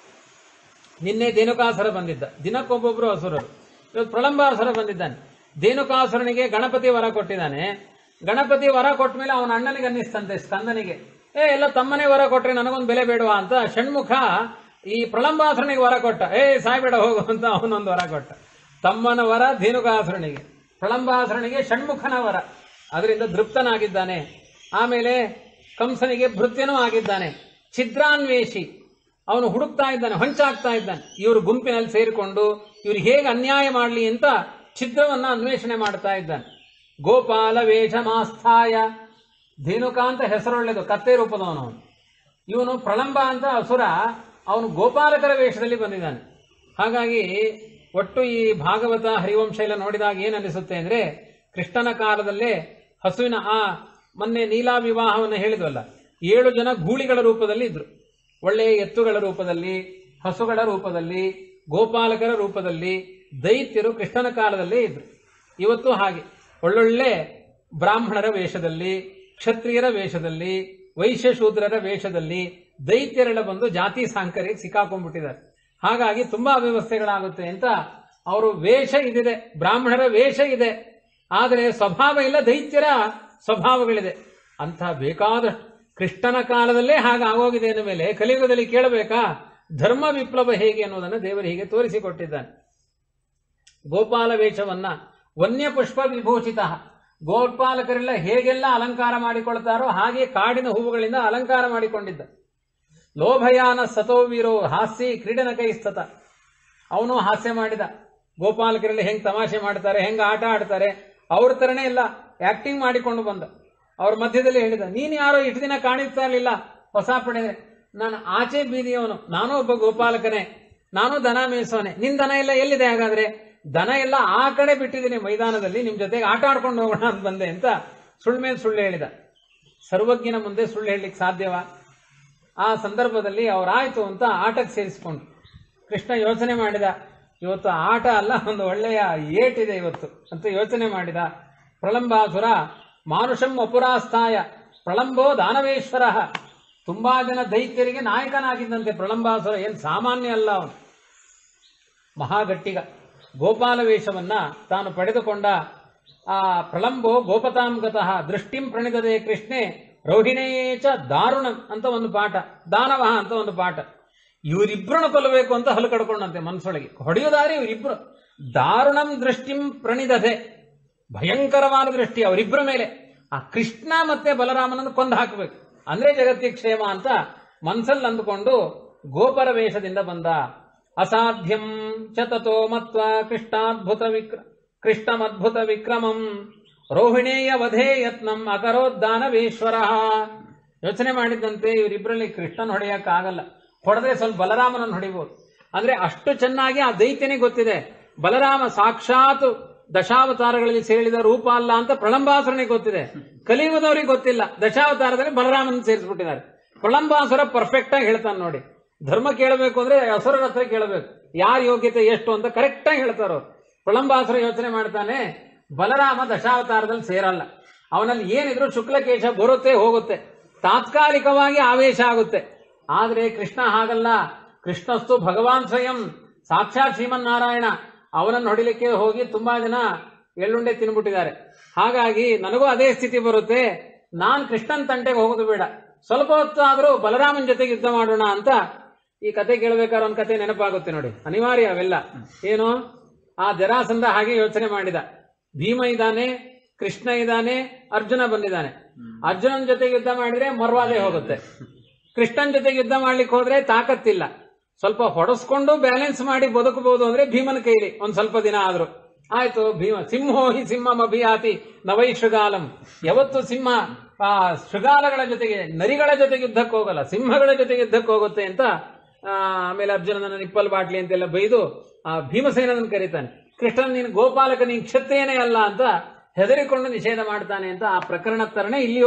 ನಿನ್ನೆ ಧೇನುಕಾಸುರ ಬಂದಿದ್ದ ದಿನಕ್ಕೊಬ್ಬೊಬ್ರು ಅಸುರರು ಇವತ್ತು ಪ್ರಳಂಬಾಸುರ ಬಂದಿದ್ದಾನೆ ಧೇನುಕಾಸುರನಿಗೆ ಗಣಪತಿ ವರ ಕೊಟ್ಟಿದ್ದಾನೆ ಗಣಪತಿ ವರ ಕೊಟ್ಟ ಮೇಲೆ ಅವನ ಅಣ್ಣನಿಗೆ ಅನ್ನಿಸ್ತಂತೆ ಸ್ಕಂದನಿಗೆ ಏ ಎಲ್ಲ ತಮ್ಮನೇ ವರ ಕೊಟ್ರೆ ನನಗೊಂದು ಬೆಲೆ ಬೇಡವಾ ಅಂತ ಷಣ್ಮುಖ ಈ ಪ್ರಳಂಬಾಸುರನಿಗೆ ವರ ಕೊಟ್ಟ ಏ ಸಾಯ್ಬೇಡ ಹೋಗು ಅಂತ ಅವನೊಂದು ವರ ಕೊಟ್ಟ ತಮ್ಮನ ವರ ಧೇನುಕಾಸುರನಿಗೆ ಪ್ರಳಂಬಾಸುರನಿಗೆ ಷಣ್ಮುಖನ ವರ ಅದರಿಂದ ತೃಪ್ತನಾಗಿದ್ದಾನೆ ಆಮೇಲೆ ಕಂಸನಿಗೆ ಭೃತ್ಯನೂ ಆಗಿದ್ದಾನೆ ಛಿದ್ರಾನ್ವೇಷಿ ಅವನು ಹುಡುಕ್ತಾ ಇದ್ದಾನೆ ಹೊಂಚಾಗ್ತಾ ಇದ್ದಾನೆ ಇವರು ಗುಂಪಿನಲ್ಲಿ ಸೇರಿಕೊಂಡು ಇವ್ರು ಹೇಗೆ ಅನ್ಯಾಯ ಮಾಡಲಿ ಅಂತ ಛಿದ್ರವನ್ನ ಅನ್ವೇಷಣೆ ಮಾಡ್ತಾ ಇದ್ದಾನೆ ಗೋಪಾಲ ವೇಷ ಮಾಸ್ಥಾಯ ಧೇನುಕ ಅಂತ ಹೆಸರೊಳ್ಳೆದು ಕತ್ತೆ ರೂಪದವನು ಅವನು ಇವನು ಪ್ರಳಂಬ ಅಂತ ಅಸುರ ಅವನು ಗೋಪಾಲಕರ ವೇಷದಲ್ಲಿ ಬಂದಿದ್ದಾನೆ ಹಾಗಾಗಿ ಒಟ್ಟು ಈ ಭಾಗವತ ಹರಿವಂಶ ಎಲ್ಲ ನೋಡಿದಾಗ ಏನ್ ಅನಿಸುತ್ತೆ ಅಂದ್ರೆ ಕೃಷ್ಣನ ಕಾಲದಲ್ಲೇ ಹಸುವಿನ ಆ ಮೊನ್ನೆ ನೀಲಾ ವಿವಾಹವನ್ನು ಹೇಳಿದ್ವಲ್ಲ ಏಳು ಜನ ಗೂಳಿಗಳ ರೂಪದಲ್ಲಿ ಇದ್ರು ಒಳ್ಳೆಯ ಎತ್ತುಗಳ ರೂಪದಲ್ಲಿ ಹಸುಗಳ ರೂಪದಲ್ಲಿ ಗೋಪಾಲಕರ ರೂಪದಲ್ಲಿ ದೈತ್ಯರು ಕೃಷ್ಣನ ಕಾಲದಲ್ಲೇ ಇದ್ರು ಇವತ್ತು ಹಾಗೆ ಒಳ್ಳೊಳ್ಳೆ ಬ್ರಾಹ್ಮಣರ ವೇಷದಲ್ಲಿ ಕ್ಷತ್ರಿಯರ ವೇಷದಲ್ಲಿ ವೈಶ್ಯಶೂದ್ರರ ವೇಷದಲ್ಲಿ ದೈತ್ಯರೆಲ್ಲ ಬಂದು ಜಾತಿ ಸಾಂಕರ್ಯಕ್ಕೆ ಸಿಕ್ಕಾಕೊಂಡ್ಬಿಟ್ಟಿದ್ದಾರೆ ಹಾಗಾಗಿ ತುಂಬಾ ಅವ್ಯವಸ್ಥೆಗಳಾಗುತ್ತೆ ಅಂತ ಅವರು ವೇಷ ಇದಿದೆ ಬ್ರಾಹ್ಮಣರ ವೇಷ ಇದೆ ಆದರೆ ಸ್ವಭಾವ ಇಲ್ಲ ದೈತ್ಯರ ಸ್ವಭಾವಗಳಿದೆ ಅಂತ ಬೇಕಾದ ಕೃಷ್ಣನ ಕಾಲದಲ್ಲೇ ಹಾಗೆ ಆಗೋಗಿದೆ ಅಂದ ಮೇಲೆ ಕಲಿಯುಗದಲ್ಲಿ ಕೇಳಬೇಕಾ ಧರ್ಮ ವಿಪ್ಲವ ಹೇಗೆ ಅನ್ನೋದನ್ನು ದೇವರು ಹೀಗೆ ತೋರಿಸಿಕೊಟ್ಟಿದ್ದಾನೆ ಗೋಪಾಲ ವೇಷವನ್ನ ವನ್ಯ ಪುಷ್ಪ ವಿಭೂಷಿತ ಗೋಪಾಲಕರೆಲ್ಲ ಹೇಗೆಲ್ಲ ಅಲಂಕಾರ ಮಾಡಿಕೊಳ್ತಾರೋ ಹಾಗೆ ಕಾಡಿನ ಹೂವುಗಳಿಂದ ಅಲಂಕಾರ ಮಾಡಿಕೊಂಡಿದ್ದ ಲೋಭಯಾನ ಸತೋವೀರೋ ಹಾಸ್ಯ ಕ್ರೀಡನ ಕೈಸ್ತತ ಅವನು ಹಾಸ್ಯ ಮಾಡಿದ ಗೋಪಾಲಕರೆಲ್ಲ ಹೆಂಗ್ ತಮಾಷೆ ಮಾಡ್ತಾರೆ ಹೆಂಗ್ ಆಟ ಆಡ್ತಾರೆ ಅವ್ರ ತರನೇ ಎಲ್ಲ ಆಕ್ಟಿಂಗ್ ಮಾಡಿಕೊಂಡು ಬಂದ ಅವ್ರ ಮಧ್ಯದಲ್ಲಿ ಹೇಳಿದ ನೀನ್ ಯಾರೋ ಇಷ್ಟು ದಿನ ಕಾಣಿಸ್ತಾ ಇರಲಿಲ್ಲ ಹೊಸ ಪಡೆ ನಾನು ಆಚೆ ಬೀದಿಯವನು ನಾನು ಒಬ್ಬ ಗೋಪಾಲಕನೇ ನಾನು ದನ ಮೇಯಿಸೋನೆ ನಿನ್ ದನ ಎಲ್ಲ ಎಲ್ಲಿದೆ ಹಾಗಾದ್ರೆ ದನ ಎಲ್ಲ ಆ ಕಡೆ ಬಿಟ್ಟಿದ್ದೀನಿ ಮೈದಾನದಲ್ಲಿ ನಿಮ್ ಜೊತೆಗೆ ಆಟ ಆಡ್ಕೊಂಡು ಹೋಗೋಣ ಅಂತ ಬಂದೆ ಅಂತ ಸುಳ್ಳು ಮೇಲೆ ಸುಳ್ಳು ಹೇಳಿದ ಸರ್ವಜ್ಞನ ಮುಂದೆ ಸುಳ್ಳು ಹೇಳಲಿಕ್ಕೆ ಸಾಧ್ಯವಾ ಆ ಸಂದರ್ಭದಲ್ಲಿ ಅವರಾಯ್ತು ಅಂತ ಆಟಕ್ಕೆ ಸೇರಿಸಿಕೊಂಡ್ರು ಕೃಷ್ಣ ಯೋಚನೆ ಮಾಡಿದ ಇವತ್ತು ಆಟ ಅಲ್ಲ ಒಂದು ಒಳ್ಳೆಯ ಏಟಿದೆ ಇವತ್ತು ಅಂತ ಯೋಚನೆ ಮಾಡಿದ ಪ್ರಳಂಬಾಸುರ ಮಾನುಷಂ ಅಪುರಾಸ್ಥಾಯ ಪ್ರಳಂಬೋ ದಾನವೇಶ್ವರ ತುಂಬಾ ಜನ ದೈತ್ಯರಿಗೆ ನಾಯಕನಾಗಿದ್ದಂತೆ ಪ್ರಳಂಬಾಸುರ ಏನ್ ಸಾಮಾನ್ಯ ಅಲ್ಲ ಅವನು ಮಹಾಗಟ್ಟಿಗ ಗೋಪಾಲ ವೇಷವನ್ನ ತಾನು ಪಡೆದುಕೊಂಡ ಆ ಪ್ರಳಂಬೋ ಗೋಪತಾಂಗತಃ ದೃಷ್ಟಿಂ ಪ್ರಣಿದದೆ ಕೃಷ್ಣೆ ರೋಹಿಣೇಚ ದಾರುಣಂ ಅಂತ ಒಂದು ಪಾಠ ದಾನವ ಅಂತ ಒಂದು ಪಾಠ ಇವರಿಬ್ಬರನ್ನು ಕೊಲ್ಲಬೇಕು ಅಂತ ಹಲ್ಲು ಕಡ್ಕೊಂಡಂತೆ ಮನಸ್ಸೊಳಗೆ ಹೊಡೆಯುವುದಾರೆ ಇವರಿಬ್ರು ದಾರುಣಂ ದೃಷ್ಟಿಂ ಪ್ರಣಿದದೆ ಭಯಂಕರವಾದ ದೃಷ್ಟಿ ಅವರಿಬ್ಬರ ಮೇಲೆ ಆ ಕೃಷ್ಣ ಮತ್ತೆ ಬಲರಾಮನನ್ನು ಕೊಂದು ಹಾಕಬೇಕು ಅಂದ್ರೆ ಜಗತ್ತಿಗೆ ಕ್ಷೇಮ ಅಂತ ಮನ್ಸಲ್ಲಿ ಅಂದುಕೊಂಡು ಗೋಪರ ವೇಷದಿಂದ ಬಂದ ಅಸಾಧ್ಯಂ ಚತತೋ ಮತ್ವ ಕೃಷ್ಣಾದ್ಭುತ ವಿಕ್ರ ಕೃಷ್ಣಮದ್ಭುತ ವಿಕ್ರಮಂ ರೋಹಿಣೇಯ ವಧೇ ಯತ್ನಂ ಅಕರೋದ್ದಾನವೇಶ್ವರ ಯೋಚನೆ ಮಾಡಿದಂತೆ ಇವರಿಬ್ಬರಲ್ಲಿ ಕೃಷ್ಣನ್ ಹೊಡೆಯಕ್ಕಾಗಲ್ಲ ಹೊಡೆದ್ರೆ ಸ್ವಲ್ಪ ಬಲರಾಮನನ್ನು ಹೊಡಿಬಹುದು ಅಂದ್ರೆ ಅಷ್ಟು ಚೆನ್ನಾಗಿ ಆ ದೈತ್ಯನಿಗೆ ಗೊತ್ತಿದೆ ಬಲರಾಮ ಸಾಕ್ಷಾತ್ ದಶಾವತಾರಗಳಲ್ಲಿ ಸೇರಿದ ರೂಪ ಅಲ್ಲ ಅಂತ ಪ್ರಳಂಬಾಸುರನಿಗೆ ಗೊತ್ತಿದೆ ಕಲಿಯುಗದವರಿಗೆ ಗೊತ್ತಿಲ್ಲ ದಶಾವತಾರದಲ್ಲಿ ಬಲರಾಮನ ಸೇರಿಸ್ಬಿಟ್ಟಿದ್ದಾರೆ ಪ್ರಳಂಬಾಸುರ ಪರ್ಫೆಕ್ಟ್ ಆಗಿ ಹೇಳ್ತಾನೆ ನೋಡಿ ಧರ್ಮ ಕೇಳಬೇಕು ಅಂದ್ರೆ ಅಸುರರ ಹತ್ರ ಕೇಳಬೇಕು ಯಾರ ಯೋಗ್ಯತೆ ಎಷ್ಟು ಅಂತ ಕರೆಕ್ಟ್ ಆಗಿ ಹೇಳ್ತಾರೋ ಪ್ರಳಂಬಾಸುರ ಯೋಚನೆ ಮಾಡ್ತಾನೆ ಬಲರಾಮ ದಶಾವತಾರದಲ್ಲಿ ಸೇರಲ್ಲ ಅವನಲ್ಲಿ ಏನಿದ್ರು ಶುಕ್ಲಕೇಶ ಬರುತ್ತೆ ಹೋಗುತ್ತೆ ತಾತ್ಕಾಲಿಕವಾಗಿ ಆವೇಶ ಆಗುತ್ತೆ ಆದ್ರೆ ಕೃಷ್ಣ ಹಾಗಲ್ಲ ಕೃಷ್ಣಸ್ತು ಭಗವಾನ್ ಸ್ವಯಂ ಸಾಕ್ಷಾತ್ ಶ್ರೀಮನ್ನಾರಾಯಣ ಅವನನ್ನು ಹೊಡಿಲಿಕ್ಕೆ ಹೋಗಿ ತುಂಬಾ ಜನ ಎಳ್ಳುಂಡೆ ತಿನ್ಬಿಟ್ಟಿದ್ದಾರೆ ಹಾಗಾಗಿ ನನಗೂ ಅದೇ ಸ್ಥಿತಿ ಬರುತ್ತೆ ನಾನ್ ಕೃಷ್ಣನ್ ತಂಟೆಗೆ ಹೋಗೋದು ಬೇಡ ಸ್ವಲ್ಪ ಹೊತ್ತು ಆದ್ರೂ ಬಲರಾಮನ್ ಜೊತೆಗೆ ಯುದ್ಧ ಮಾಡೋಣ ಅಂತ ಈ ಕತೆ ಕೇಳಬೇಕಾದ್ರೆ ಒಂದ್ ಕತೆ ನೆನಪಾಗುತ್ತೆ ನೋಡಿ ಅನಿವಾರ್ಯ ಅವೆಲ್ಲ ಏನು ಆ ಜರಾಸಂಧ ಹಾಗೆ ಯೋಚನೆ ಮಾಡಿದ ಭೀಮ ಇದ್ದಾನೆ ಕೃಷ್ಣ ಇದ್ದಾನೆ ಅರ್ಜುನ ಬಂದಿದ್ದಾನೆ ಅರ್ಜುನನ್ ಜೊತೆಗೆ ಯುದ್ಧ ಮಾಡಿದ್ರೆ ಮರ್ವಾದೆ ಹೋಗುತ್ತೆ ಕೃಷ್ಣನ್ ಜೊತೆಗೆ ಯುದ್ಧ ಮಾಡ್ಲಿಕ್ಕೆ ಹೋದ್ರೆ ತಾಕತ್ತಿಲ್ಲ ಸ್ವಲ್ಪ ಹೊಡೆಸ್ಕೊಂಡು ಬ್ಯಾಲೆನ್ಸ್ ಮಾಡಿ ಬದುಕಬಹುದು ಅಂದ್ರೆ ಭೀಮನ ಕೈಲಿ ಒಂದ್ ಸ್ವಲ್ಪ ದಿನ ಆದ್ರು ಆಯ್ತು ಭೀಮ ಸಿಂಹೋ ಹಿ ಸಿಂಹಂ ಅಭಿಯಾತಿ ನವೈ ಶೃಗಾಲಂ ಯಾವತ್ತು ಸಿಂಹ ಆ ಶೃಗಾಲಗಳ ಜೊತೆಗೆ ನರಿಗಳ ಜೊತೆಗೆ ಯುದ್ಧಕ್ಕೆ ಹೋಗಲ್ಲ ಸಿಂಹಗಳ ಜೊತೆಗೆ ಯುದ್ಧಕ್ಕೆ ಹೋಗುತ್ತೆ ಅಂತ ಆ, ಆಮೇಲೆ ಅರ್ಜುನನ ನಿಪ್ಪಲ್ ಬಾಟ್ಲಿ ಅಂತೆಲ್ಲ ಬೈದು ಆ ಭೀಮಸೇನನ ಕರೀತಾನೆ ಕೃಷ್ಣನ್ ನೀನು ಗೋಪಾಲಕ ನೀನ್ ಕ್ಷತ್ರಿಯನೇ ಅಲ್ಲ ಅಂತ ಹೆದರಿಕೊಂಡು ನಿಷೇಧ ಮಾಡ್ತಾನೆ ಅಂತ ಆ ಪ್ರಕರಣ ತರನೇ ಇಲ್ಲಿಯೂ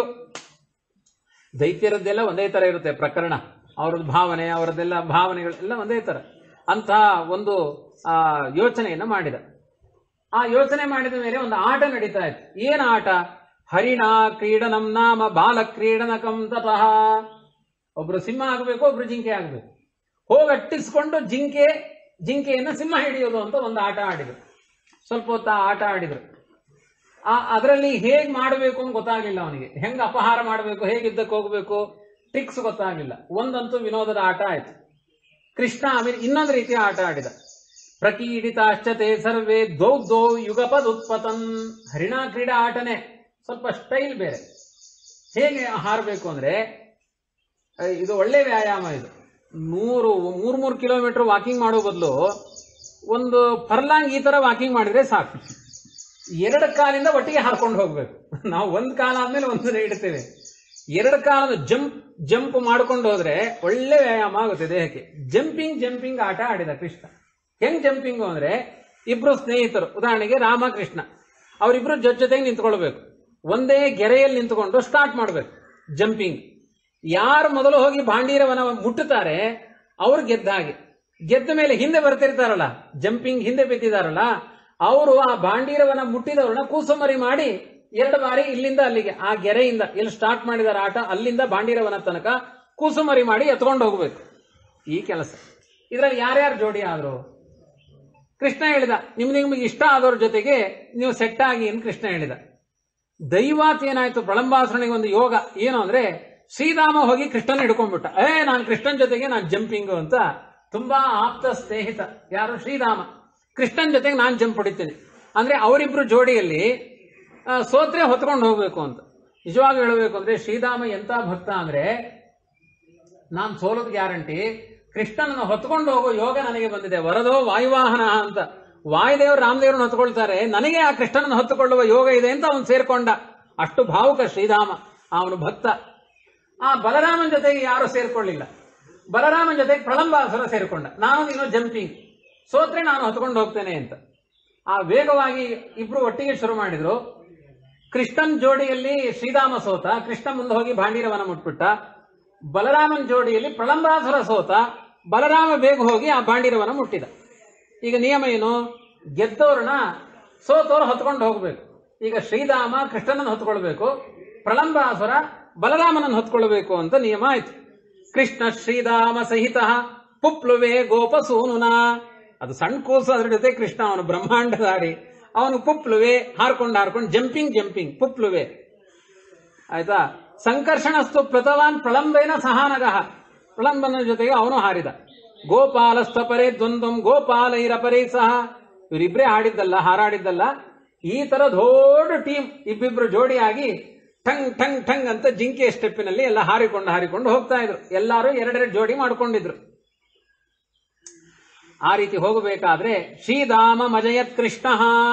ದೈತ್ಯರದ್ದೆಲ್ಲ ಒಂದೇ ತರ ಇರುತ್ತೆ ಪ್ರಕರಣ ಅವರದ್ದು ಭಾವನೆ ಅವರದ್ದೆಲ್ಲ ಭಾವನೆಗಳೆಲ್ಲ ಒಂದೇ ತರ ಅಂತಹ ಒಂದು ಆ ಯೋಚನೆಯನ್ನ ಮಾಡಿದ ಆ ಯೋಚನೆ ಮಾಡಿದ ಮೇಲೆ ಒಂದು ಆಟ ನಡೀತಾ ಇತ್ತು ಏನ್ ಆಟ ಹರಿಣ ಕ್ರೀಡನಂ ನಾಮ ಬಾಲ ಕ್ರೀಡನಕಂ ತತಃ ಒಬ್ರು ಸಿಂಹ ಆಗಬೇಕು ಒಬ್ರು ಜಿಂಕೆ ಆಗಬೇಕು ಹೋಗಿ ಅಟ್ಟಿಸ್ಕೊಂಡು ಜಿಂಕೆ ಜಿಂಕೆಯನ್ನ ಸಿಂಹ ಹಿಡಿಯೋದು ಅಂತ ಒಂದು ಆಟ ಆಡಿದ್ರು ಸ್ವಲ್ಪ ಹೊತ್ತು ಆ ಆಟ ಆಡಿದ್ರು ಆ ಅದರಲ್ಲಿ ಹೇಗ್ ಮಾಡಬೇಕು ಅಂತ ಗೊತ್ತಾಗ್ಲಿಲ್ಲ ಅವನಿಗೆ ಹೆಂಗ್ ಅಪಹಾರ ಮಾಡಬೇಕು ಹೇಗೆ ಯುದ್ಧಕ್ಕೆ ಹೋಗ್ಬೇಕು ಟ್ರಿಕ್ಸ್ ಗೊತ್ತಾಗ್ಲಿಲ್ಲ ಒಂದಂತೂ ವಿನೋದದ ಆಟ ಆಯ್ತು ಕೃಷ್ಣ ಆಮೇಲೆ ಇನ್ನೊಂದು ರೀತಿಯ ಆಟ ಆಡಿದ ಪ್ರಕೀಡಿತಾಶ್ಚತೆ ಸರ್ವೇ ದ್ವೌ ದ್ವೌ ಯುಗಪದ್ ಉತ್ಪತನ್ ಹರಿಣಾ ಕ್ರೀಡಾ ಆಟನೇ ಸ್ವಲ್ಪ ಸ್ಟೈಲ್ ಬೇರೆ ಹೇಗೆ ಹಾರಬೇಕು ಅಂದ್ರೆ ಅಹ್, ಇದು ಒಳ್ಳೆ ವ್ಯಾಯಾಮ ಇದು ನೂರು ಮೂರ್ ಮೂರು ಕಿಲೋಮೀಟರ್ ವಾಕಿಂಗ್ ಮಾಡೋ ಬದಲು ಒಂದು ಫರ್ಲಾಂಗ್ ಈ ತರ ವಾಕಿಂಗ್ ಮಾಡಿದ್ರೆ ಸಾಕು ಎರಡು ಕಾಲಿಂದ ಒಟ್ಟಿಗೆ ಹಾರ್ಕೊಂಡು ಹೋಗ್ಬೇಕು ನಾವು ಒಂದ್ ಕಾಲ ಆದ್ಮೇಲೆ ಒಂದನ್ನ ಇಡ್ತೇವೆ ಎರಡು ಕಾಲದ ಜಂಪ್ ಜಂಪ್ ಮಾಡ್ಕೊಂಡು ಹೋದ್ರೆ ಒಳ್ಳೆ ವ್ಯಾಯಾಮ ಆಗುತ್ತೆ ದೇಹಕ್ಕೆ ಜಂಪಿಂಗ್ ಜಂಪಿಂಗ್ ಆಟ ಆಡಿದ ಕೃಷ್ಣ ಹೆಂಗ್ ಜಂಪಿಂಗ್ ಅಂದ್ರೆ ಇಬ್ರು ಸ್ನೇಹಿತರು ಉದಾಹರಣೆಗೆ ರಾಮ ಕೃಷ್ಣ ಅವರಿಬ್ರು ಜೊತೆ ಜೊತೆಗೆ ನಿಂತ್ಕೊಳ್ಬೇಕು ಒಂದೇ ಗೆರೆಯಲ್ಲಿ ನಿಂತ್ಕೊಂಡು ಸ್ಟಾರ್ಟ್ ಮಾಡ್ಬೇಕು ಜಂಪಿಂಗ್ ಯಾರು ಮೊದಲು ಹೋಗಿ ಭಾಂಡೀರವನ ಮುಟ್ಟುತ್ತಾರೆ ಅವ್ರು ಗೆದ್ದ ಹಾಗೆ ಗೆದ್ದ ಮೇಲೆ ಹಿಂದೆ ಬರ್ತಿರ್ತಾರಲ್ಲ ಜಂಪಿಂಗ್ ಹಿಂದೆ ಬಿದ್ದಿದಾರಲ್ಲ ಅವರು ಆ ಭಾಂಡೀರವನ ಮುಟ್ಟಿದವ್ರನ್ನ ಕೂಸುಮರಿ ಮಾಡಿ ಎರಡು ಬಾರಿ ಇಲ್ಲಿಂದ ಅಲ್ಲಿಗೆ ಆ ಗೆರೆಯಿಂದ ಎಲ್ಲಿ ಸ್ಟಾರ್ಟ್ ಮಾಡಿದಾರ ಆಟ ಅಲ್ಲಿಂದ ಭಾಂಡೀರವನ ತನಕ ಕೂಸುಮರಿ ಮಾಡಿ ಎತ್ಕೊಂಡು ಹೋಗ್ಬೇಕು ಈ ಕೆಲಸ ಇದ್ರಲ್ಲಿ ಯಾರ್ಯಾರು ಜೋಡಿ ಆದ್ರು ಕೃಷ್ಣ ಹೇಳಿದ ನಿಮ್ಗೆ ನಿಮ್ಗೆ ಇಷ್ಟ ಆದವ್ರ ಜೊತೆಗೆ ನೀವು ಸೆಟ್ ಆಗಿ ಅಂತ ಕೃಷ್ಣ ಹೇಳಿದ ದೈವಾತ್ ಏನಾಯ್ತು ಪ್ರಳಂಬಾಸುರನಿಗೆ ಒಂದು ಯೋಗ ಏನು ಅಂದ್ರೆ ಶ್ರೀರಾಮ ಹೋಗಿ ಕೃಷ್ಣನ್ ಹಿಡ್ಕೊಂಡ್ಬಿಟ್ಟ ಏ ನಾನು ಕೃಷ್ಣನ್ ಜೊತೆಗೆ ನಾನು ಜಂಪಿಂಗು ಅಂತ ತುಂಬಾ ಆಪ್ತ ಸ್ನೇಹಿತ ಯಾರು ಶ್ರೀರಾಮ ಕೃಷ್ಣನ್ ಜೊತೆಗೆ ನಾನು ಜಂಪ್ ಹೊಡಿತೀನಿ ಅಂದ್ರೆ ಅವರಿಬ್ರು ಜೋಡಿಯಲ್ಲಿ ಆ, ಸೋತ್ರೆ ಹೊತ್ಕೊಂಡು ಹೋಗ್ಬೇಕು ಅಂತ ನಿಜವಾಗಿ ಹೇಳಬೇಕು ಅಂದ್ರೆ ಶ್ರೀರಾಮ ಎಂತ ಭಕ್ತ ಅಂದ್ರೆ ನಾನ್ ಸೋಲೋದ್ ಗ್ಯಾರಂಟಿ ಕೃಷ್ಣನನ್ನು ಹೊತ್ಕೊಂಡು ಹೋಗೋ ಯೋಗ ನನಗೆ ಬಂದಿದೆ ವರದೋ ವಾಯುವಾಹನ ಅಂತ ವಾಯುದೇವರು ರಾಮದೇವ್ರನ್ನ ಹೊತ್ಕೊಳ್ತಾರೆ ನನಗೆ ಆ ಕೃಷ್ಣನನ್ನು ಹೊತ್ತುಕೊಳ್ಳುವ ಯೋಗ ಇದೆ ಅಂತ ಅವನು ಸೇರ್ಕೊಂಡ ಅಷ್ಟು ಭಾವುಕ ಶ್ರೀರಾಮ ಅವನು ಭಕ್ತ ಆ ಬಲರಾಮನ ಜೊತೆಗೆ ಯಾರು ಸೇರ್ಕೊಳ್ಳಿಲ್ಲ ಬಲರಾಮನ ಜೊತೆಗೆ ಪ್ರಳಂಬಾಸುರ ಸೇರ್ಕೊಂಡ ನಾನು ನೀನು ಜಂಪಿಂಗ್ ಸೋತ್ರೆ ನಾನು ಹೊತ್ಕೊಂಡು ಹೋಗ್ತೇನೆ ಅಂತ ಆ ವೇಗವಾಗಿ ಇಬ್ರು ಒಟ್ಟಿಗೆ ಶುರು ಮಾಡಿದ್ರು ಕೃಷ್ಣನ್ ಜೋಡಿಯಲ್ಲಿ ಶ್ರೀರಾಮ ಸೋತ ಕೃಷ್ಣ ಮುಂದೆ ಹೋಗಿ ಭಾಂಡೀರವನ ಮುಟ್ಬಿಟ್ಟ ಬಲರಾಮನ್ ಜೋಡಿಯಲ್ಲಿ ಪ್ರಳಂಬಾಸುರ ಸೋತ ಬಲರಾಮ ಬೇಗ ಹೋಗಿ ಆ ಭಾಂಡೀರವನ ಮುಟ್ಟಿದ ಈಗ ನಿಯಮ ಏನು ಗೆದ್ದವ್ರನ್ನ ಸೋತವ್ರು ಹೊತ್ಕೊಂಡು ಹೋಗ್ಬೇಕು ಈಗ ಶ್ರೀರಾಮ ಕೃಷ್ಣನನ್ನು ಹೊತ್ಕೊಳ್ಬೇಕು ಪ್ರಳಂಬಾಸುರ ಬಲರಾಮನನ್ನು ಹೊತ್ಕೊಳ್ಬೇಕು ಅಂತ ನಿಯಮ ಆಯ್ತು ಕೃಷ್ಣ ಶ್ರೀರಾಮ ಸಹಿತ ಪುಪ್ಲುವೆ ಗೋಪಸೂನುನ ಅದು ಸಣ್ಣ ಕೂಸು ಅದ್ರ ಜೊತೆ ಕೃಷ್ಣ ಅವನು ಬ್ರಹ್ಮಾಂಡಧಾರಿ ಅವನು ಪುಪ್ಲುವೆ ಹಾರ್ಕೊಂಡು ಹಾರ್ಕೊಂಡು ಜಂಪಿಂಗ್ ಜಂಪಿಂಗ್ ಪುಪ್ಲುವೆ ಆಯ್ತಾ ಸಂಕರ್ಷಣಸ್ತು ಪ್ಲತವಾನ್ ಪ್ರಳಂಬೇನ ಸಹಾನಗಃ ಪ್ರಳಂಬನ ಜೊತೆಗೆ ಅವನು ಹಾರಿದ ಗೋಪಾಲಸ್ಥ ಪರೇ ದ್ವಂದ್ವಂ ಗೋಪಾಲ ಇರಪರೇ ಸಹ ಇವರಿಬ್ರೇ ಆಡಿದ್ದಲ್ಲ ಹಾರಾಡಿದ್ದಲ್ಲ ಈ ತರ ದೊಡ್ಡ ಟೀಮ್ ಇಬ್ಬಿಬ್ರು ಜೋಡಿಯಾಗಿ ಠಂಗ್ ಠಂಗ್ ಠಂಗ್ ಅಂತ ಜಿಂಕೆ ಸ್ಟೆಪ್ಪಿನಲ್ಲಿ ಎಲ್ಲ ಹಾರಿಕೊಂಡು ಹಾರಿಕೊಂಡು ಹೋಗ್ತಾ ಇದ್ರು ಎಲ್ಲಾರು ಎರಡೆರಡು ಜೋಡಿ ಮಾಡ್ಕೊಂಡಿದ್ರು ಆ ರೀತಿ ಹೋಗಬೇಕಾದ್ರೆ ಶ್ರೀಧಾಮ ಮಜಯತ್ ಕೃಷ್ಣ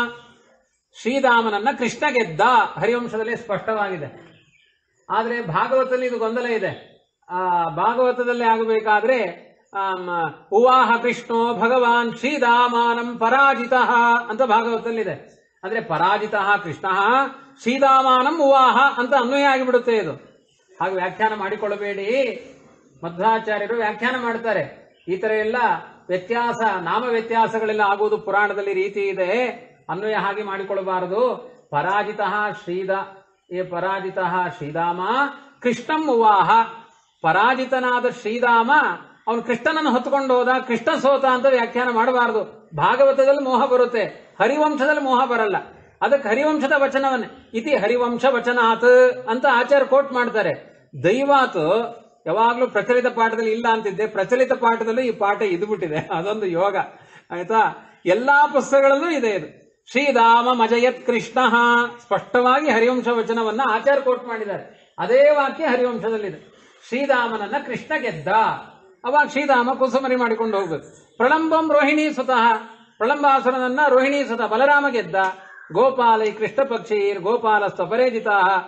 ಶ್ರೀಧಾಮನನ್ನ ಕೃಷ್ಣ ಗೆದ್ದ ಹರಿವಂಶದಲ್ಲಿ ಸ್ಪಷ್ಟವಾಗಿದೆ ಆದ್ರೆ ಭಾಗವತದಲ್ಲಿ ಇದು ಗೊಂದಲ ಇದೆ ಆ ಭಾಗವತದಲ್ಲಿ ಆಗಬೇಕಾದ್ರೆ ಆಮ್, ಉವಾಹ ಕೃಷ್ಣೋ ಭಗವಾನ್ ಶ್ರೀಧಾಮಾನಂ ಪರಾಜಿತ ಅಂತ ಭಾಗವತದಲ್ಲಿದೆ ಅಂದ್ರೆ ಪರಾಜಿತ ಕೃಷ್ಣ ಶ್ರೀಧಾಮಾನಂ ಉವಾಹ ಅಂತ ಅನ್ವಯ ಆಗಿಬಿಡುತ್ತೆ ಇದು ಹಾಗೆ ವ್ಯಾಖ್ಯಾನ ಮಾಡಿಕೊಳ್ಳಬೇಡಿ ಮಧ್ವಾಚಾರ್ಯರು ವ್ಯಾಖ್ಯಾನ ಮಾಡ್ತಾರೆ ಈ ತರ ಎಲ್ಲ ವ್ಯತ್ಯಾಸ ನಾಮ ವ್ಯತ್ಯಾಸಗಳೆಲ್ಲ ಆಗುವುದು ಪುರಾಣದಲ್ಲಿ ರೀತಿ ಇದೆ ಅನ್ವಯ ಹಾಗೆ ಮಾಡಿಕೊಳ್ಳಬಾರದು ಪರಾಜಿತ ಶ್ರೀದ ಏ ಪರಾಜಿತ ಶ್ರೀಧಾಮ ಕೃಷ್ಣಂ ಉವಾಹ ಪರಾಜಿತನಾದ ಶ್ರೀಧಾಮ ಅವನು ಕೃಷ್ಣನನ್ನು ಹೊತ್ತುಕೊಂಡು ಹೋದ ಕೃಷ್ಣ ಸೋತ ಅಂತ ವ್ಯಾಖ್ಯಾನ ಮಾಡಬಾರದು ಭಾಗವತದಲ್ಲಿ ಮೋಹ ಬರುತ್ತೆ ಹರಿವಂಶದಲ್ಲಿ ಮೋಹ ಬರಲ್ಲ ಅದಕ್ಕೆ ಹರಿವಂಶದ ವಚನವನ್ನೇ ಇತಿ ಹರಿವಂಶ ವಚನಾತ್ ಅಂತ ಆಚಾರ್ಯ ಕೋಟ್ ಮಾಡ್ತಾರೆ ದೈವಾತ್ ಯಾವಾಗ್ಲೂ ಪ್ರಚಲಿತ ಪಾಠದಲ್ಲಿ ಇಲ್ಲ ಅಂತಿದ್ದೆ ಪ್ರಚಲಿತ ಪಾಠದಲ್ಲೂ ಈ ಪಾಠ ಇದ್ಬಿಟ್ಟಿದೆ ಅದೊಂದು ಯೋಗ ಆಯ್ತಾ ಎಲ್ಲಾ ಪುಸ್ತಕಗಳಲ್ಲೂ ಇದೆ ಇದು ಶ್ರೀಧಾಮ ಮಜಯತ್ ಕೃಷ್ಣ ಸ್ಪಷ್ಟವಾಗಿ ಹರಿವಂಶ ವಚನವನ್ನ ಆಚಾರ್ಯ ಕೋಟ್ ಮಾಡಿದ್ದಾರೆ ಅದೇ ವಾಕ್ಯ ಹರಿವಂಶದಲ್ಲಿದೆ ಶ್ರೀಧಾಮನನ್ನ ಕೃಷ್ಣ ಗೆದ್ದ ಅವಾಗ ಶ್ರೀಧಾಮ ಕುಸುಮರಿ ಮಾಡಿಕೊಂಡು ಹೋಗ್ಬೇಕು ಪ್ರಳಂಬಂ ರೋಹಿಣಿ ಸುತಃ ಪ್ರಳಂಬಾಸುರನನ್ನ ರೋಹಿಣಿ ಸುತ ಬಲರಾಮ ಗೆದ್ದ ಗೋಪಾಲೈ ಕೃಷ್ಣ ಪಕ್ಷೀರ್ ಗೋಪಾಲ ಸ್ವಪರೇಜಿತ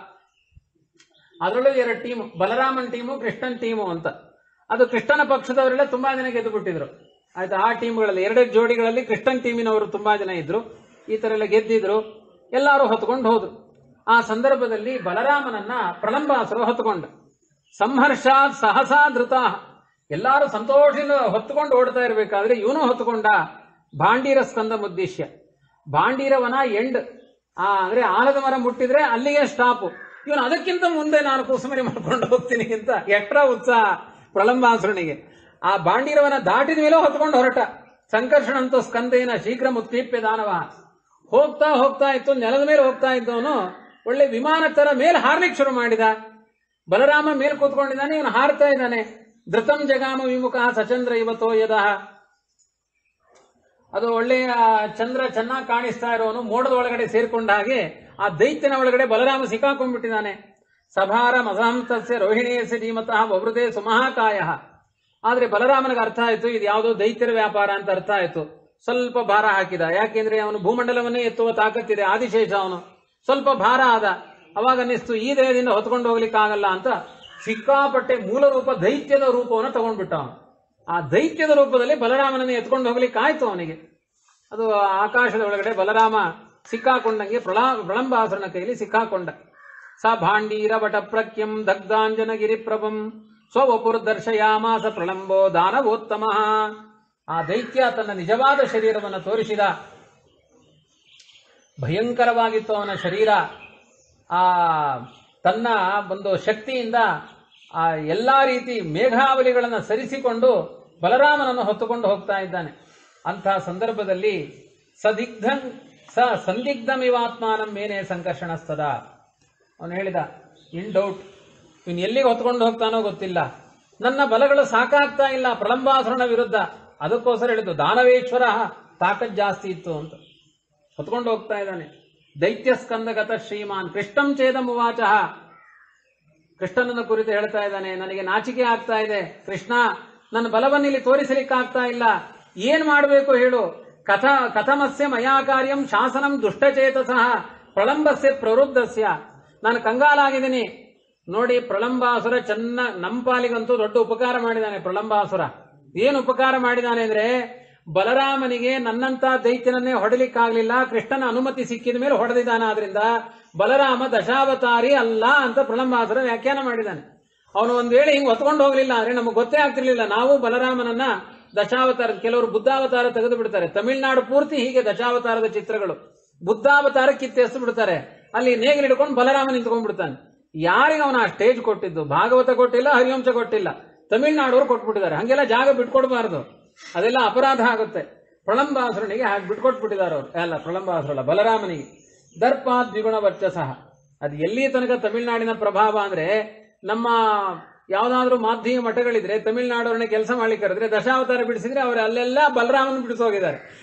ಅದರಲ್ಲೂ ಎರಡು ಟೀಮ್ ಬಲರಾಮನ್ ಟೀಮು ಕೃಷ್ಣನ್ ಟೀಮು ಅಂತ ಅದು ಕೃಷ್ಣನ ಪಕ್ಷದವರೆಲ್ಲ ತುಂಬಾ ಜನ ಗೆದ್ದು ಬಿಟ್ಟಿದ್ರು ಆಯ್ತಾ ಆ ಟೀಮ್ಗಳಲ್ಲಿ ಎರಡು ಜೋಡಿಗಳಲ್ಲಿ ಕೃಷ್ಣನ್ ಟೀಮಿನವರು ತುಂಬಾ ಜನ ಇದ್ರು ಈ ತರ ಎಲ್ಲ ಗೆದ್ದಿದ್ರು ಎಲ್ಲರೂ ಹೊತ್ಕೊಂಡು ಹೋದ್ರು ಆ ಸಂದರ್ಭದಲ್ಲಿ ಬಲರಾಮನನ್ನ ಪ್ರಳಂಬಾಸುರ ಹೊತ್ಕೊಂಡ ಸಂಹರ್ಷಾತ್ ಸಹಸಾ ಧೃತ ಎಲ್ಲಾರು ಸಂತೋಷದಿಂದ ಹೊತ್ಕೊಂಡು ಓಡ್ತಾ ಇರಬೇಕಾದ್ರೆ ಇವನು ಹೊತ್ಕೊಂಡ ಭಾಂಡೀರ ಸ್ಕಂದ ಮುದ್ದೇಶ್ಯ ಭಾಂಡೀರವನ ಎಂಡ್ ಆ ಅಂದ್ರೆ ಆಲದ ಮರ ಮುಟ್ಟಿದ್ರೆ ಅಲ್ಲಿಗೆ ಸ್ಟಾಪ್ ಇವನು ಅದಕ್ಕಿಂತ ಮುಂದೆ ನಾನು ಕುಸುಮರಿ ಮಾಡ್ಕೊಂಡು ಹೋಗ್ತೀನಿ ಅಂತ ಎಟ್ರ ಉತ್ಸಾಹ ಪ್ರಳಂಬಾಸುರನಿಗೆ ಆ ಬಾಂಡೀರವನ ದಾಟಿದ ಮೇಲೆ ಹೊತ್ಕೊಂಡು ಹೊರಟ ಸಂಕರ್ಷಣಂತೂ ಸ್ಕಂದೇನ ಶೀಘ್ರ ಮುತ್ತೀಪ್ಯ ದಾನವ ಹೋಗ್ತಾ ಹೋಗ್ತಾ ಇತ್ತು ನೆಲದ ಮೇಲೆ ಹೋಗ್ತಾ ಇದ್ದವನು ಒಳ್ಳೆ ವಿಮಾನ ತರ ಮೇಲೆ ಹಾರ್ಲಿಕ್ಕೆ ಶುರು ಮಾಡಿದ ಬಲರಾಮ ಮೇಲೆ ಕೂತ್ಕೊಂಡಿದ್ದಾನೆ ಇವನು ಹಾರ್ತಾ ಇದ್ದಾನೆ ಧೃತಂ ಜಗಾಮ ವಿಮುಖ ಸಚಂದ್ರ ಇವತೋ ಯದಃ ಅದು ಒಳ್ಳೆಯ ಚಂದ್ರ ಚೆನ್ನಾಗಿ ಕಾಣಿಸ್ತಾ ಇರೋನು ಮೋಡದ ಒಳಗಡೆ ಸೇರ್ಕೊಂಡ ಹಾಗೆ ಆ ದೈತ್ಯನ ಒಳಗಡೆ ಬಲರಾಮ ಸಿಕ್ಕಾಕೊಂಡ್ಬಿಟ್ಟಿದ್ದಾನೆ ಸಭಾರ ಮಸಾಂತಸ್ಯ ರೋಹಿಣಿಯಸ್ಯ ಧೀಮತಃ ವವೃದೇ ಸುಮಹಾಕಾಯ ಆದ್ರೆ ಬಲರಾಮನಿಗೆ ಅರ್ಥ ಆಯ್ತು ಇದು ಯಾವುದೋ ದೈತ್ಯರ ವ್ಯಾಪಾರ ಅಂತ ಅರ್ಥ ಆಯ್ತು ಸ್ವಲ್ಪ ಭಾರ ಹಾಕಿದ ಯಾಕೆಂದ್ರೆ ಅವನು ಭೂಮಂಡಲವನ್ನೇ ಎತ್ತುವ ತಾಕತ್ತಿದೆ ಆದಿಶೇಷ ಅವನು ಸ್ವಲ್ಪ ಭಾರ ಆದ ಅವಾಗ ಅನ್ನಿಸ್ತು ಈ ದೇಹದಿಂದ ಹೊತ್ಕೊಂಡು ಹೋಗ್ಲಿಕ್ಕಾಗಲ್ಲ ಅಂತ ಸಿಕ್ಕಾಪಟ್ಟೆ ಮೂಲ ರೂಪ ದೈತ್ಯದ ರೂಪವನ್ನು ತಗೊಂಡ್ಬಿಟ್ಟ ಅವನು ಆ ದೈತ್ಯದ ರೂಪದಲ್ಲಿ ಬಲರಾಮನನ್ನು ಎತ್ಕೊಂಡು ಹೋಗ್ಲಿಕ್ಕೆ ಆಯ್ತು ಅವನಿಗೆ ಅದು ಆಕಾಶದ ಒಳಗಡೆ ಬಲರಾಮ ಸಿಕ್ಕಾಕೊಂಡಂಗೆ ಪ್ರಳಾ ಪ್ರಳಂಬಾಸುರನ ಕೈಲಿ ಸಿಕ್ಕಾಕೊಂಡ ಸ ಭಾಂಡೀರ ವಟ ಪ್ರಖ್ಯಂ ದಗ್ಧಾಂಜನ ಗಿರಿಪ್ರಭಂ ಸ್ವವಪುರ್ ದರ್ಶಯಾಮಾಸ ಪ್ರಳಂಬೋ ದಾನವೋತ್ತಮ ಆ ದೈತ್ಯ ತನ್ನ ನಿಜವಾದ ಶರೀರವನ್ನು ತೋರಿಸಿದ ಭಯಂಕರವಾಗಿತ್ತು ಅವನ ಶರೀರ ಆ ತನ್ನ ಒಂದು ಶಕ್ತಿಯಿಂದ ಆ ಎಲ್ಲಾ ರೀತಿ ಮೇಘಾವಲಿಗಳನ್ನು ಸರಿಸಿಕೊಂಡು ಬಲರಾಮನನ್ನು ಹೊತ್ತುಕೊಂಡು ಹೋಗ್ತಾ ಇದ್ದಾನೆ ಅಂತಹ ಸಂದರ್ಭದಲ್ಲಿ ಸದಿಗ್ಧಂ ಸ ಸಂದಿಗ್ಧಮಿವಾತ್ಮಾನಂ ಮೇನೆ ಸಂಕರ್ಷಣಸ್ತದ ಅವನು ಹೇಳಿದ ಇನ್ ಡೌಟ್ ಇವನು ಎಲ್ಲಿಗೆ ಹೊತ್ಕೊಂಡು ಹೋಗ್ತಾನೋ ಗೊತ್ತಿಲ್ಲ ನನ್ನ ಬಲಗಳು ಸಾಕಾಗ್ತಾ ಇಲ್ಲ ಪ್ರಳಂಬಾಸುರನ ವಿರುದ್ಧ ಅದಕ್ಕೋಸ್ಕರ ಹೇಳಿದ್ದು ದಾನವೇಶ್ವರ ತಾಕತ್ ಜಾಸ್ತಿ ಇತ್ತು ಅಂತ ಹೊತ್ಕೊಂಡು ಹೋಗ್ತಾ ಇದ್ದಾನೆ ದೈತ್ಯ ಸ್ಕಂದಗತ ಶ್ರೀಮಾನ್ ಕೃಷ್ಣಂ ಚೇದಂ ಉವಾಚ ಕೃಷ್ಣನನ್ನ ಕುರಿತು ಹೇಳ್ತಾ ಇದ್ದಾನೆ ನನಗೆ ನಾಚಿಕೆ ಆಗ್ತಾ ಇದೆ ಕೃಷ್ಣ ನನ್ನ ಬಲವನ್ನು ಇಲ್ಲಿ ತೋರಿಸಲಿಕ್ಕಾಗ್ತಾ ಇಲ್ಲ ಏನ್ ಮಾಡಬೇಕು ಹೇಳು ಕಥ ಕಥಮಸ್ಯ ಮಯಾ ಕಾರ್ಯಂ ಶಾಸನಂ ದುಷ್ಟಚೇತಸಃ ಪ್ರಳಂಬಸ್ಯ ಪ್ರವೃದ್ಧಸ್ಯ ನಾನು ಕಂಗಾಲಾಗಿದ್ದೀನಿ ನೋಡಿ ಪ್ರಳಂಬಾಸುರ ಚೆನ್ನ ನಮ್ಮ ಪಾಲಿಗಂತೂ ದೊಡ್ಡ ಉಪಕಾರ ಮಾಡಿದ್ದಾನೆ ಪ್ರಳಂಬಾಸುರ ಏನು ಉಪಕಾರ ಮಾಡಿದ್ದಾನೆ ಅಂದ್ರೆ ಬಲರಾಮನಿಗೆ ನನ್ನಂತ ದೈತ್ಯನನ್ನೇ ಹೊಡಲಿಕ್ಕಾಗ್ಲಿಲ್ಲ ಕೃಷ್ಣನ ಅನುಮತಿ ಸಿಕ್ಕಿದ ಮೇಲೆ ಹೊಡೆದಿದ್ದಾನೆ ಆದ್ರಿಂದ ಬಲರಾಮ ದಶಾವತಾರಿ ಅಲ್ಲ ಅಂತ ಪ್ರಳಂಬಾಸುರ ವ್ಯಾಖ್ಯಾನ ಮಾಡಿದ್ದಾನೆ ಅವನು ಒಂದ್ ವೇಳೆ ಹಿಂಗ್ ಹೊತ್ಕೊಂಡು ಹೋಗ್ಲಿಲ್ಲ ಅಂದ್ರೆ ನಮಗೆ ಗೊತ್ತೇ ಆಗ್ತಿರ್ಲಿಲ್ಲ ನಾವು ಬಲರಾಮನನ್ನ ದಶಾವತಾರ ಕೆಲವರು ಬುದ್ಧಾವತಾರ ತೆಗೆದು ಬಿಡ್ತಾರೆ ತಮಿಳುನಾಡು ಪೂರ್ತಿ ಹೀಗೆ ದಶಾವತಾರದ ಚಿತ್ರಗಳು ಬುದ್ಧಾವತಾರ ಕಿತ್ತೆಸ್ತು ಬಿಡ್ತಾರೆ ಅಲ್ಲಿ ನೇಗಿಲು ಹಿಡ್ಕೊಂಡು ಬಲರಾಮ ನಿಂತ್ಕೊಂಡ್ಬಿಡ್ತಾನೆ ಯಾರಿಗೆ ಅವನ ಆ ಸ್ಟೇಜ್ ಕೊಟ್ಟಿದ್ದು ಭಾಗವತ ಕೊಟ್ಟಿಲ್ಲ ಹರಿವಂಶ ಕೊಟ್ಟಿಲ್ಲ ತಮಿಳ್ನಾಡವ್ರು ಕೊಟ್ಬಿಟ್ಟಿದ್ದಾರೆ ಹಂಗೆಲ್ಲ ಜಾಗ ಬಿಟ್ಕೊಡ್ಬಾರ್ದು ಅದೆಲ್ಲ ಅಪರಾಧ ಆಗುತ್ತೆ ಪ್ರಳಂಬಾಸುರನಿಗೆ ಹಾಗೆ ಬಿಟ್ಕೊಟ್ಬಿಟ್ಟಿದ್ದಾರೆ ಅವರು ಅಲ್ಲ ಪ್ರಳಂಬಾಸುರ ಅಲ್ಲ ಬಲರಾಮನಿಗೆ ದರ್ಪ ದ್ವಿಗುಣ ವರ್ಚಸಃ ಅದು ಎಲ್ಲಿ ತನಕ ತಮಿಳ್ನಾಡಿನ ಪ್ರಭಾವ ಅಂದ್ರೆ ನಮ್ಮ ಯಾವ್ದಾದ್ರು ಮಾಧ್ಯಮ ಮಠಗಳಿದ್ರೆ ತಮಿಳ್ನಾಡವ್ರನ್ನ ಕೆಲಸ ಮಾಡ್ಲಿಕ್ಕೆ ಕರೆದ್ರೆ ದಶಾವತಾರ ಬಿಡಿಸಿದ್ರೆ ಅವರು ಅಲ್ಲೆಲ್ಲ ಬಲರಾಮನ ಬಿಡಿಸೋಗಿದ್ದಾರೆ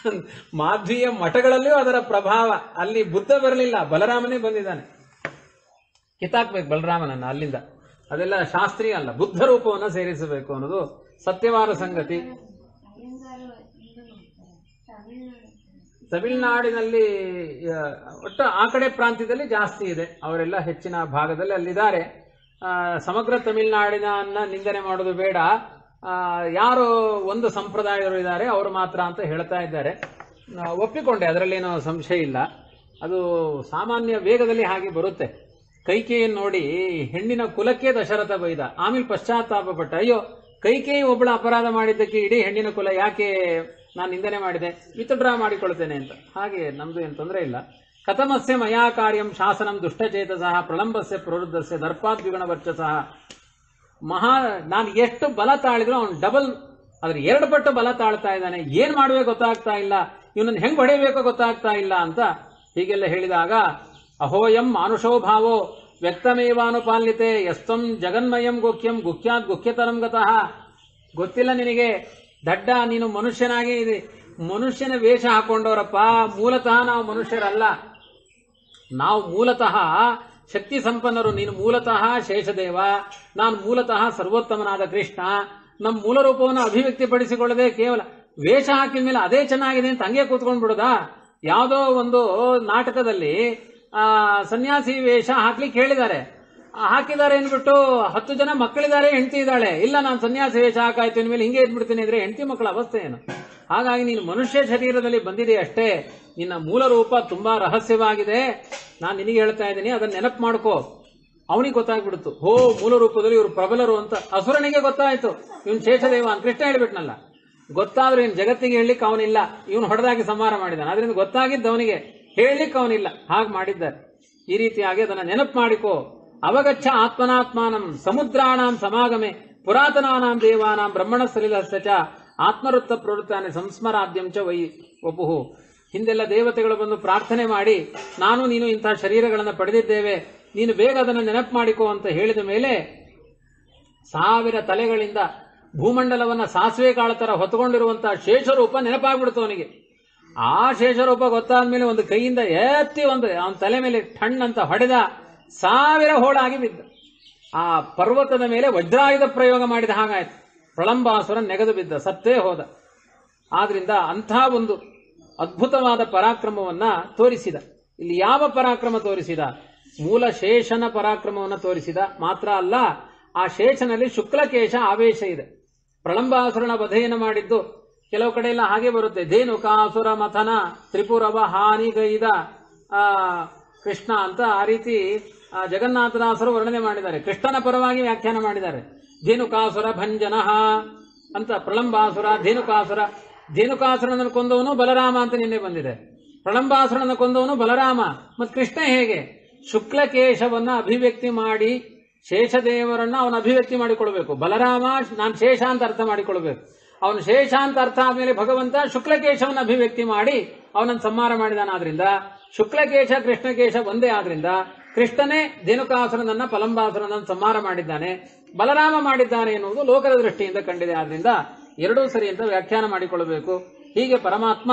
ಮಾಧ್ವೀಯ ಮಠಗಳಲ್ಲಿಯೂ ಅದರ ಪ್ರಭಾವ ಅಲ್ಲಿ ಬುದ್ಧ ಬರಲಿಲ್ಲ ಬಲರಾಮನೇ ಬಂದಿದ್ದಾನೆ ಕಿತ್ತಾಕ್ಬೇಕು ಬಲರಾಮನನ್ನ ಅಲ್ಲಿಂದ ಅದೆಲ್ಲ ಶಾಸ್ತ್ರೀಯ ಅಲ್ಲ ಬುದ್ಧ ರೂಪವನ್ನು ಸೇರಿಸಬೇಕು ಅನ್ನೋದು ಸತ್ಯವಾದ ಸಂಗತಿ ಅಯ್ಯಂಗಾರು ಇದು ತಮಿಳ್ನಾಡು ತಮಿಳುನಾಡಿನಲ್ಲಿ ಆ, ಒಟ್ಟು ಆ ಕಡೆ ಪ್ರಾಂತ್ಯದಲ್ಲಿ ಜಾಸ್ತಿ ಇದೆ ಅವರೆಲ್ಲ ಹೆಚ್ಚಿನ ಭಾಗದಲ್ಲಿ ಅಲ್ಲಿದ್ದಾರೆ ಆ, ಸಮಗ್ರ ತಮಿಳುನಾಡಿನ ನಿಂದನೆ ಮಾಡೋದು ಬೇಡ ಆ, ಯಾರು ಒಂದು ಸಂಪ್ರದಾಯರು ಇದ್ದಾರೆ ಅವರು ಮಾತ್ರ ಅಂತ ಹೇಳ್ತಾ ಇದ್ದಾರೆ ಆ, ಒಪ್ಪಿಕೊಂಡೆ ಅದರಲ್ಲೇನೋ ಸಂಶಯ ಇಲ್ಲ ಅದು ಸಾಮಾನ್ಯ ವೇಗದಲ್ಲಿ ಹಾಗೆ ಬರುತ್ತೆ ಕೈಕೇಯನ್ನು ನೋಡಿ ಹೆಣ್ಣಿನ ಕುಲಕ್ಕೆ ದಶರಥ ಬೈದ ಆಮೇಲೆ ಪಶ್ಚಾತ್ತಾಪ ಪಟ್ಟ ಅಯ್ಯೋ ಕೈಕೇಯಿ ಒಬ್ಬಳ ಅಪರಾಧ ಮಾಡಿದ್ದಕ್ಕೆ ಇಡೀ ಹೆಣ್ಣಿನ ಕುಲ ಯಾಕೆ ನಾನು ನಿಂದನೆ ಮಾಡಿದೆ ವಿತ್ಡ್ರಾ ಮಾಡಿಕೊಳ್ತೇನೆ ಅಂತ ಹಾಗೆ ನಮ್ದು ಏನು ತೊಂದರೆ ಇಲ್ಲ ಕಥಮಸ್ಯ ಮಯಾ ಕಾರ್ಯಂ ಶಾಸನಂ ದುಷ್ಟಚೇತಸಃ ಪ್ರಲಂಬಸ್ಯ ಪ್ರವೃದ್ಧಸ್ಯ ದರ್ಪಾದ್ವಿಗುಣ ವರ್ಚಸಃ ಮಹಾ ನಾನು ಎಷ್ಟು ಬಲ ತಾಳಿದ್ರು ಅವನು ಡಬಲ್ ಅದ್ರ ಎರಡು ಪಟ್ಟು ಬಲ ತಾಳ್ತಾ ಇದ್ದಾನೆ ಏನ್ ಮಾಡ್ಬೇಕು ಗೊತ್ತಾಗ್ತಾ ಇಲ್ಲ ಇವನನ್ನು ಹೆಂಗ್ ಹೊಡೆಯಬೇಕೋ ಗೊತ್ತಾಗ್ತಾ ಇಲ್ಲ ಅಂತ ಹೀಗೆಲ್ಲ ಹೇಳಿದಾಗ ಅಹೋಯಂ ಮಾನುಷೋ ಭಾವೋ ವ್ಯಕ್ತಮೇವಾನುಪಾಲ್ಯತೆ ಎಸ್ತಂ ಜಗನ್ಮಯಂ ಗುಖ್ಯಂ ಗುಖ್ಯಾತ್ ಗುಖ್ಯತರಂ ಗತಃ ಗೊತ್ತಿಲ್ಲ ನಿನಗೆ ದಡ್ಡ ನೀನು ಮನುಷ್ಯನಾಗಿ ಇದೆ ಮನುಷ್ಯನ ವೇಷ ಹಾಕೊಂಡವರಪ್ಪ ಮೂಲತಃ ನಾವು ಮನುಷ್ಯರಲ್ಲ ನಾವು ಮೂಲತಃ ಶಕ್ತಿ ಸಂಪನ್ನರು ನೀನು ಮೂಲತಃ ಶೇಷದೇವ ನಾನು ಮೂಲತಃ ಸರ್ವೋತ್ತಮನಾದ ಕೃಷ್ಣ ನಮ್ಮ ಮೂಲ ರೂಪವನ್ನು ಅಭಿವ್ಯಕ್ತಿಪಡಿಸಿಕೊಳ್ಳದೆ ಕೇವಲ ವೇಷ ಹಾಕಿದ ಮೇಲೆ ಅದೇ ಚೆನ್ನಾಗಿದೆ ಅಂತ ಹಂಗೆ ಕೂತ್ಕೊಂಡ್ ಬಿಡುದಾ ಯಾವುದೋ ಒಂದು ನಾಟಕದಲ್ಲಿ ಆ ಸನ್ಯಾಸಿ ವೇಷ ಹಾಕ್ಲಿಕ್ಕೆ ಹೇಳಿದ್ದಾರೆ ಆ, ಹಾಕಿದ್ದಾರೆ ಅಂದ್ಬಿಟ್ಟು ಹತ್ತು ಜನ ಮಕ್ಕಳಿದ್ದಾರೆ ಹೆಂಡತಿ ಇದ್ದಾಳೆ ಇಲ್ಲ ನಾನು ಸನ್ಯಾಸಿ ವೇಷ ಹಾಕಾಯ್ತು ಇನ್ಮೇಲೆ ಹಿಂಗೆ ಇದ್ಬಿಡ್ತೀನಿ ಅಂದ್ರೆ ಹೆಂಡತಿ ಮಕ್ಕಳ ಅವಸ್ಥೆ ಏನು ಹಾಗಾಗಿ ನೀನು ಮನುಷ್ಯ ಶರೀರದಲ್ಲಿ ಬಂದಿದೆ ಅಷ್ಟೇ ನಿನ್ನ ಮೂಲ ರೂಪ ತುಂಬಾ ರಹಸ್ಯವಾಗಿದೆ ನಾನು ನಿನಗೆ ಹೇಳ್ತಾ ಇದ್ದೀನಿ ಅದನ್ನ ನೆನಪು ಮಾಡ್ಕೋ ಅವನಿಗೆ ಗೊತ್ತಾಗ್ಬಿಡ್ತು ಹೋ ಮೂಲ ರೂಪದಲ್ಲಿ ಇವರು ಪ್ರಬಲರು ಅಂತ ಅಸುರನಿಗೆ ಗೊತ್ತಾಯ್ತು ಇವನ್ ಶೇಷದೇವ ಅಂತ ಕೃಷ್ಣ ಹೇಳ್ಬಿಟ್ನಲ್ಲ ಗೊತ್ತಾದ್ರೂ ಇನ್ ಜಗತ್ತಿಗೆ ಹೇಳಲಿಕ್ಕೆ ಅವನಿಲ್ಲ ಇವನು ಹೊಡೆದಾಗಿ ಸಂಹಾರ ಮಾಡಿದ್ದಾನೆ ಅದರಿಂದ ಗೊತ್ತಾಗಿದ್ದು ಅವನಿಗೆ ಹೇಳಲಿಕ್ಕೆ ಅವನಿಲ್ಲ ಹಾಗೆ ಮಾಡಿದ್ದಾರೆ ಈ ರೀತಿಯಾಗಿ ಅದನ್ನ ನೆನಪು ಮಾಡಿಕೋ ಅವಗಚ್ಚ ಆತ್ಮನಾತ್ಮಾನಂ ಸಮುದ್ರಾಣಾಂ ಸಮಾಗಮೆ ಪುರಾತನಾನಾಂ ದೇವಾನಾಂ ಬ್ರಹ್ಮಣ ಸಲಿಲಸ್ಯ ಚ ಆತ್ಮವೃತ್ತ ಪ್ರವೃತ್ತಾನೆ ಸಂಸ್ಮರಾದ್ಯಂ ಚ ವೈ ವಪುಹು ಹಿಂದೆಲ್ಲ ದೇವತೆಗಳು ಬಂದು ಪ್ರಾರ್ಥನೆ ಮಾಡಿ ನಾನು ನೀನು ಇಂತಹ ಶರೀರಗಳನ್ನು ಪಡೆದಿದ್ದೇವೆ ನೀನು ಬೇಗ ಅದನ್ನು ನೆನಪು ಮಾಡಿಕೋ ಅಂತ ಹೇಳಿದ ಮೇಲೆ ಸಾವಿರ ತಲೆಗಳಿಂದ ಭೂಮಂಡಲವನ್ನ ಸಾಸಿವೆ ಕಾಳು ತರ ಹೊತ್ತುಕೊಂಡಿರುವಂತಹ ಶೇಷರೂಪ ನೆನಪಾಗ್ಬಿಡ್ತು ಅವನಿಗೆ ಆ ಶೇಷರೂಪ ಗೊತ್ತಾದ್ಮೇಲೆ ಒಂದು ಕೈಯಿಂದ ಎತ್ತಿ ಒಂದು ಅವನ ತಲೆ ಮೇಲೆ ಠಣ್ ಅಂತ ಹೊಡೆದ ಸಾವಿರ ಹೋಳಾಗಿ ಬಿದ್ದ ಆ ಪರ್ವತದ ಮೇಲೆ ವಜ್ರಾಯುಧ ಪ್ರಯೋಗ ಮಾಡಿದ ಹಾಗಾಯ್ತು ಪ್ರಳಂಬಾಸುರ ನೆಗೆದು ಬಿದ್ದ ಸತ್ತೇ ಹೋದ ಆದ್ರಿಂದ ಅಂಥ ಒಂದು ಅದ್ಭುತವಾದ ಪರಾಕ್ರಮವನ್ನ ತೋರಿಸಿದ ಇಲ್ಲಿ ಯಾವ ಪರಾಕ್ರಮ ತೋರಿಸಿದ ಮೂಲ ಶೇಷನ ಪರಾಕ್ರಮವನ್ನು ತೋರಿಸಿದ ಮಾತ್ರ ಅಲ್ಲ ಆ ಶೇಷನಲ್ಲಿ ಶುಕ್ಲಕೇಶ ಆವೇಶ ಇದೆ ಪ್ರಳಂಬಾಸುರನ ವಧೆಯನ್ನು ಮಾಡಿದ್ದು ಕೆಲವು ಕಡೆ ಎಲ್ಲ ಹಾಗೆ ಬರುತ್ತೆ ಧೇನುಕಾಸುರ ಮಥನ ತ್ರಿಪುರವ ಹಾನಿಗೈದ ಆ ಕೃಷ್ಣ ಅಂತ ಆ ರೀತಿ ಆ, ಜಗನ್ನಾಥದಾಸರು ವರ್ಣನೆ ಮಾಡಿದ್ದಾರೆ ಕೃಷ್ಣನ ಪರವಾಗಿ ವ್ಯಾಖ್ಯಾನ ಮಾಡಿದ್ದಾರೆ ಧೇನುಕಾಸುರ ಭಂಜನಃ ಅಂತ ಪ್ರಳಂಬಾಸುರ ಧೇನುಕಾಸುರ ಧೇನುಕಾಸುರನನ್ನು ಕೊಂದವನು ಬಲರಾಮ ಅಂತ ನಿನ್ನೆ ಬಂದಿದೆ ಪ್ರಳಂಬಾಸುರನ ಕೊಂದವನು ಬಲರಾಮ ಮತ್ತು ಕೃಷ್ಣ ಹೇಗೆ ಶುಕ್ಲಕೇಶವನ್ನ ಅಭಿವ್ಯಕ್ತಿ ಮಾಡಿ ಶೇಷದೇವರನ್ನ ಅವನ ಅಭಿವ್ಯಕ್ತಿ ಮಾಡಿಕೊಳ್ಬೇಕು ಬಲರಾಮ ನಾನು ಶೇಷ ಅಂತ ಅರ್ಥ ಮಾಡಿಕೊಳ್ಬೇಕು ಅವನು ಶೇಷ ಅಂತ ಅರ್ಥ ಆದ್ಮೇಲೆ ಭಗವಂತ ಶುಕ್ಲಕೇಶವನ್ನ ಅಭಿವ್ಯಕ್ತಿ ಮಾಡಿ ಅವನನ್ನು ಸಂಹಾರ ಮಾಡಿದಾನಾದ್ರಿಂದ ಶುಕ್ಲಕೇಶ ಕೃಷ್ಣಕೇಶ ಒಂದೇ ಆದ್ರಿಂದ ಕೃಷ್ಣನೇ ಧೇನುಕಾಸುರನನ್ನ ಫಲಂಬಾಸುರನನ್ನು ಸಂಹಾರ ಮಾಡಿದ್ದಾನೆ ಬಲರಾಮ ಮಾಡಿದ್ದಾನೆ ಎನ್ನುವುದು ಲೋಕದ ದೃಷ್ಟಿಯಿಂದ ಕಂಡಿದೆ ಆದ್ರಿಂದ ಎರಡೂ ಸರಿ ಅಂತ ವ್ಯಾಖ್ಯಾನ ಮಾಡಿಕೊಳ್ಳಬೇಕು ಹೀಗೆ ಪರಮಾತ್ಮ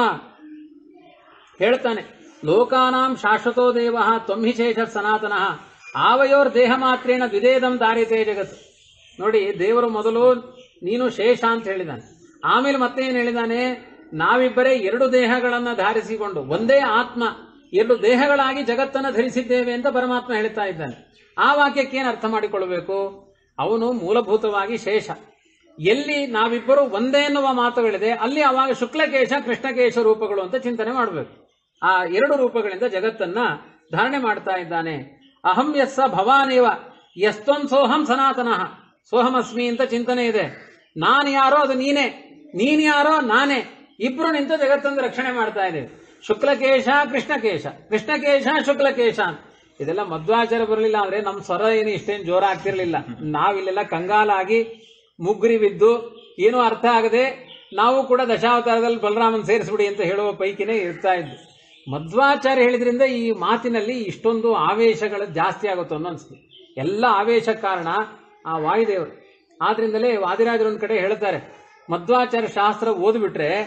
ಹೇಳ್ತಾನೆ ಲೋಕಾನಾಂ ಶಾಶ್ವತೋ ದೇವ ತ್ವಮ್ಮಿ ಶೇಷ ಸನಾತನಃ ಆವಯೋರ್ ದೇಹ ಮಾತ್ರೇಣ ದ್ವಿದೇದಂ ದಾರಿತೇ ಜಗತ್ ನೋಡಿ ದೇವರು ಮೊದಲು ನೀನು ಶೇಷ ಅಂತ ಹೇಳಿದಾನೆ ಆಮೇಲೆ ಮತ್ತೆ ಏನ್ ಹೇಳಿದಾನೆ ನಾವಿಬ್ಬರೇ ಎರಡು ದೇಹಗಳನ್ನ ಧಾರಿಸಿಕೊಂಡು ಒಂದೇ ಆತ್ಮ ಎರಡು ದೇಹಗಳಾಗಿ ಜಗತ್ತನ್ನ ಧರಿಸಿದ್ದೇವೆ ಅಂತ ಪರಮಾತ್ಮ ಹೇಳ್ತಾ ಇದ್ದಾನೆ ಆ ವಾಕ್ಯಕ್ಕೆ ಏನು ಅರ್ಥ ಮಾಡಿಕೊಳ್ಳಬೇಕು ಅವನು ಮೂಲಭೂತವಾಗಿ ಶೇಷ ಎಲ್ಲಿ ನಾವಿಬ್ಬರು ಒಂದೇ ಎನ್ನುವ ಮಾತುಗಳಿದೆ ಅಲ್ಲಿ ಅವಾಗ ಶುಕ್ಲಕೇಶ ಕೃಷ್ಣಕೇಶ ರೂಪಗಳು ಅಂತ ಚಿಂತನೆ ಮಾಡಬೇಕು ಆ ಎರಡು ರೂಪಗಳಿಂದ ಜಗತ್ತನ್ನ ಧಾರಣೆ ಮಾಡ್ತಾ ಇದ್ದಾನೆ ಅಹಂ ಯಸ್ಸ ಭವಾನೇವ ಯಸ್ತೊನ್ ಸೋಹಂ ಸನಾತನಃ ಸೋಹಮಸ್ಮಿ ಅಂತ ಚಿಂತನೆ ಇದೆ ನಾನು ಯಾರೋ ಅದು ನೀನೇ ನೀನ್ ಯಾರೋ ನಾನೇ ಇಬ್ರು ನಿಂತು ಜಗತ್ತನ್ನು ರಕ್ಷಣೆ ಮಾಡ್ತಾ ಇದ್ದೇವೆ ಶುಕ್ಲಕೇಶ ಕೃಷ್ಣಕೇಶ ಕೃಷ್ಣಕೇಶ ಶುಕ್ಲಕೇಶ ಅಂತ ಇದೆಲ್ಲ ಮಧ್ವಾಚಾರ ಬರಲಿಲ್ಲ ಅಂದ್ರೆ ನಮ್ಮ ಸ್ವರ ಏನು ಇಷ್ಟೇನು ಜೋರ ಆಗ್ತಿರ್ಲಿಲ್ಲ ನಾವಿಲ್ಲೆಲ್ಲ ಕಂಗಾಲಾಗಿ ಮುಗ್ರಿ ಬಿದ್ದು ಏನೂ ಅರ್ಥ ಆಗದೆ ನಾವು ಕೂಡ ದಶಾವತಾರದಲ್ಲಿ ಬಲರಾಮನ್ ಸೇರಿಸ್ಬಿಡಿ ಅಂತ ಹೇಳುವ ಪೈಕಿನೇ ಇರ್ತಾ ಇದ್ದು ಮಧ್ವಾಚಾರ್ಯ ಹೇಳಿದ್ರಿಂದ ಈ ಮಾತಿನಲ್ಲಿ ಇಷ್ಟೊಂದು ಆವೇಶಗಳು ಜಾಸ್ತಿ ಆಗುತ್ತೆ ಅನ್ನೋ ಅನ್ಸುತ್ತೆ ಎಲ್ಲ ಆವೇಶ ಕಾರಣ ಆ ವಾಯುದೇವರು ಆದ್ರಿಂದಲೇ ವಾದಿರಾಜರೊಂದ್ ಕಡೆ ಹೇಳ್ತಾರೆ ಮಧ್ವಾಚಾರ್ಯ ಶಾಸ್ತ್ರ ಓದ್ಬಿಟ್ರೆ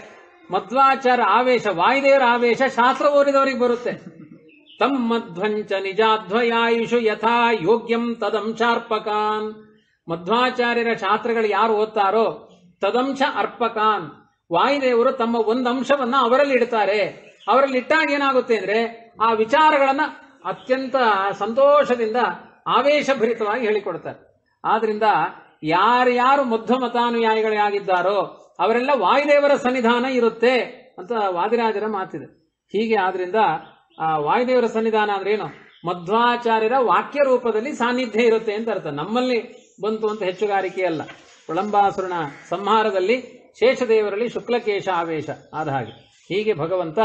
ಮಧ್ವಾಚಾರ ಆವೇಶ ವಾಯುದೇವರ ಆವೇಶ ಶಾಸ್ತ್ರ ಓದಿದವರಿಗೆ ಬರುತ್ತೆ ತಮ್ ಮಧ್ವಂಚ ನಿಜಾಧ್ವಯಾಯುಷು ಯಥಾ ಯೋಗ್ಯಂ ತದಂಶಾರ್ಪಕಾನ್ ಮಧ್ವಾಚಾರ್ಯರ ಶಾಸ್ತ್ರಗಳು ಯಾರು ಓದ್ತಾರೋ ತದಂಶ ಅರ್ಪಕಾನ್ ವಾಯುದೇವರು ತಮ್ಮ ಒಂದು ಅಂಶವನ್ನ ಅವರಲ್ಲಿ ಇಡ್ತಾರೆ ಅವರಲ್ಲಿ ಇಟ್ಟಾಗ ಏನಾಗುತ್ತೆ ಅಂದ್ರೆ ಆ ವಿಚಾರಗಳನ್ನ ಅತ್ಯಂತ ಸಂತೋಷದಿಂದ ಆವೇಶಭರಿತವಾಗಿ ಹೇಳಿಕೊಡ್ತಾರೆ ಆದ್ರಿಂದ ಯಾರ್ಯಾರು ಮಧ್ವ ಮತಾನುಯಾಯಿಗಳಾಗಿದ್ದಾರೋ ಅವರೆಲ್ಲ ವಾಯುದೇವರ ಸನ್ನಿಧಾನ ಇರುತ್ತೆ ಅಂತ ವಾದಿರಾಜರ ಮಾತಿದೆ ಹೀಗೆ ಆದ್ರಿಂದ ಆ ವಾಯುದೇವರ ಸನ್ನಿಧಾನ ಅಂದ್ರೆ ಏನು ಮಧ್ವಾಚಾರ್ಯರ ವಾಕ್ಯ ರೂಪದಲ್ಲಿ ಸಾನ್ನಿಧ್ಯ ಇರುತ್ತೆ ಅಂತ ಅರ್ಥ ನಮ್ಮಲ್ಲಿ ಬಂತು ಅಂತ ಹೆಚ್ಚುಗಾರಿಕೆ ಅಲ್ಲ ಪ್ರಳಂಬಾಸುರನ ಸಂಹಾರದಲ್ಲಿ ಶೇಷದೇವರಲ್ಲಿ ಶುಕ್ಲಕೇಶ ಆವೇಶ ಆದ ಹಾಗೆ ಹೀಗೆ ಭಗವಂತ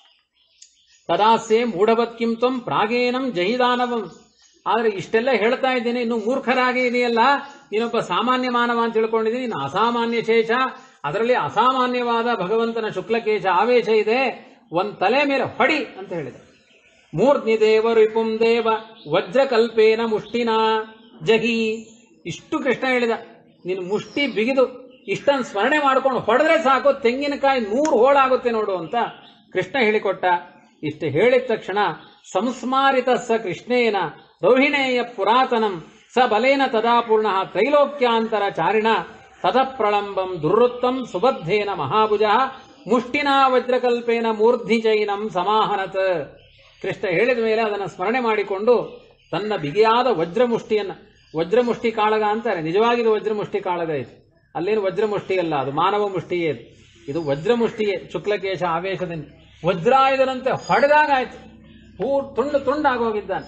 ತದಾಸ್ಯೆ ಮೂಢವತ್ಕಿಂ ತ್ವಂ ಪ್ರಾಗೇನಂ ಜಹಿದಾನವಂ ಆದ್ರೆ ಇಷ್ಟೆಲ್ಲ ಹೇಳ್ತಾ ಇದ್ದೀನಿ ಇನ್ನು ಮೂರ್ಖರಾಗಿ ಇದೆಯಲ್ಲ ನೀನೊಬ್ಬ ಸಾಮಾನ್ಯ ಮಾನವ ಅಂತ ತಿಳ್ಕೊಂಡಿದ್ದೀನಿ ಇನ್ನು ಅಸಾಮಾನ್ಯ ಶೇಷ ಅದರಲ್ಲಿ ಅಸಾಮಾನ್ಯವಾದ ಭಗವಂತನ ಶುಕ್ಲಕೇಶ ಆವೇಶ ಇದೆ ಒಂದ್ ತಲೆ ಮೇಲೆ ಹೊಡಿ ಅಂತ ಹೇಳಿದ ಮೂರ್ಧ್ನಿ ದೇವ ರಿಪುಂ ದೇವ ವಜ್ರಕಲ್ಪೇನ ಮುಷ್ಟಿನ ಜಹಿ ಇಷ್ಟು ಕೃಷ್ಣ ಹೇಳಿದ ನೀನು ಮುಷ್ಟಿ ಬಿಗಿದು ಇಷ್ಟನ್ನು ಸ್ಮರಣೆ ಮಾಡ್ಕೊಂಡು ಹೊಡೆದ್ರೆ ಸಾಕು ತೆಂಗಿನಕಾಯಿ ನೂರು ಹೋಳಾಗುತ್ತೆ ನೋಡು ಅಂತ ಕೃಷ್ಣ ಹೇಳಿಕೊಟ್ಟ ಇಷ್ಟು ಹೇಳಿದ ತಕ್ಷಣ ಸಂಸ್ಮಾರಿತ ಸ ಕೃಷ್ಣೇನ ರೋಹಿಣೇಯ ಪುರಾತನಂ ಸ ಬಲೇನ ತದಾ ಪೂರ್ಣ ತ್ರೈಲೋಕ್ಯಾಂತರ ಚಾರಿಣ ತದ ಪ್ರಳಂಬಂ ದುರ್ವೃತ್ತಂ ಸುಬದ್ಧೇನ ಮಹಾಭುಜ ಮುಷ್ಟಿನಾ ವಜ್ರಕಲ್ಪೇನ ಮೂರ್ಧಿ ಚೈನಂ ಸಮಾಹನತ್ ಕೃಷ್ಣ ಹೇಳಿದ ಮೇಲೆ ಅದನ್ನು ಸ್ಮರಣೆ ಮಾಡಿಕೊಂಡು ತನ್ನ ಬಿಗಿಯಾದ ವಜ್ರಮುಷ್ಟಿಯನ್ನ ವಜ್ರಮುಷ್ಟಿ ಕಾಳಗ ಅಂತಾರೆ ನಿಜವಾಗಿದು ವಜ್ರಮುಷ್ಟಿ ಕಾಳಗ ಇದು ಅಲ್ಲೇನು ವಜ್ರಮುಷ್ಟಿ ಅಲ್ಲ ಅದು ಮಾನವ ಮುಷ್ಟಿಯೇ ಇದು ಇದು ವಜ್ರಮುಷ್ಟಿಯೇ ಶುಕ್ಲಕೇಶ ಆವೇಶದಿಂದ ವಜ್ರಾಯುಧನಂತೆ ಹೊಡೆದಾಗ ಆಯ್ತು ಹೂ ತುಂಡು ತುಂಡಾಗೋಗಿದ್ದಾನೆ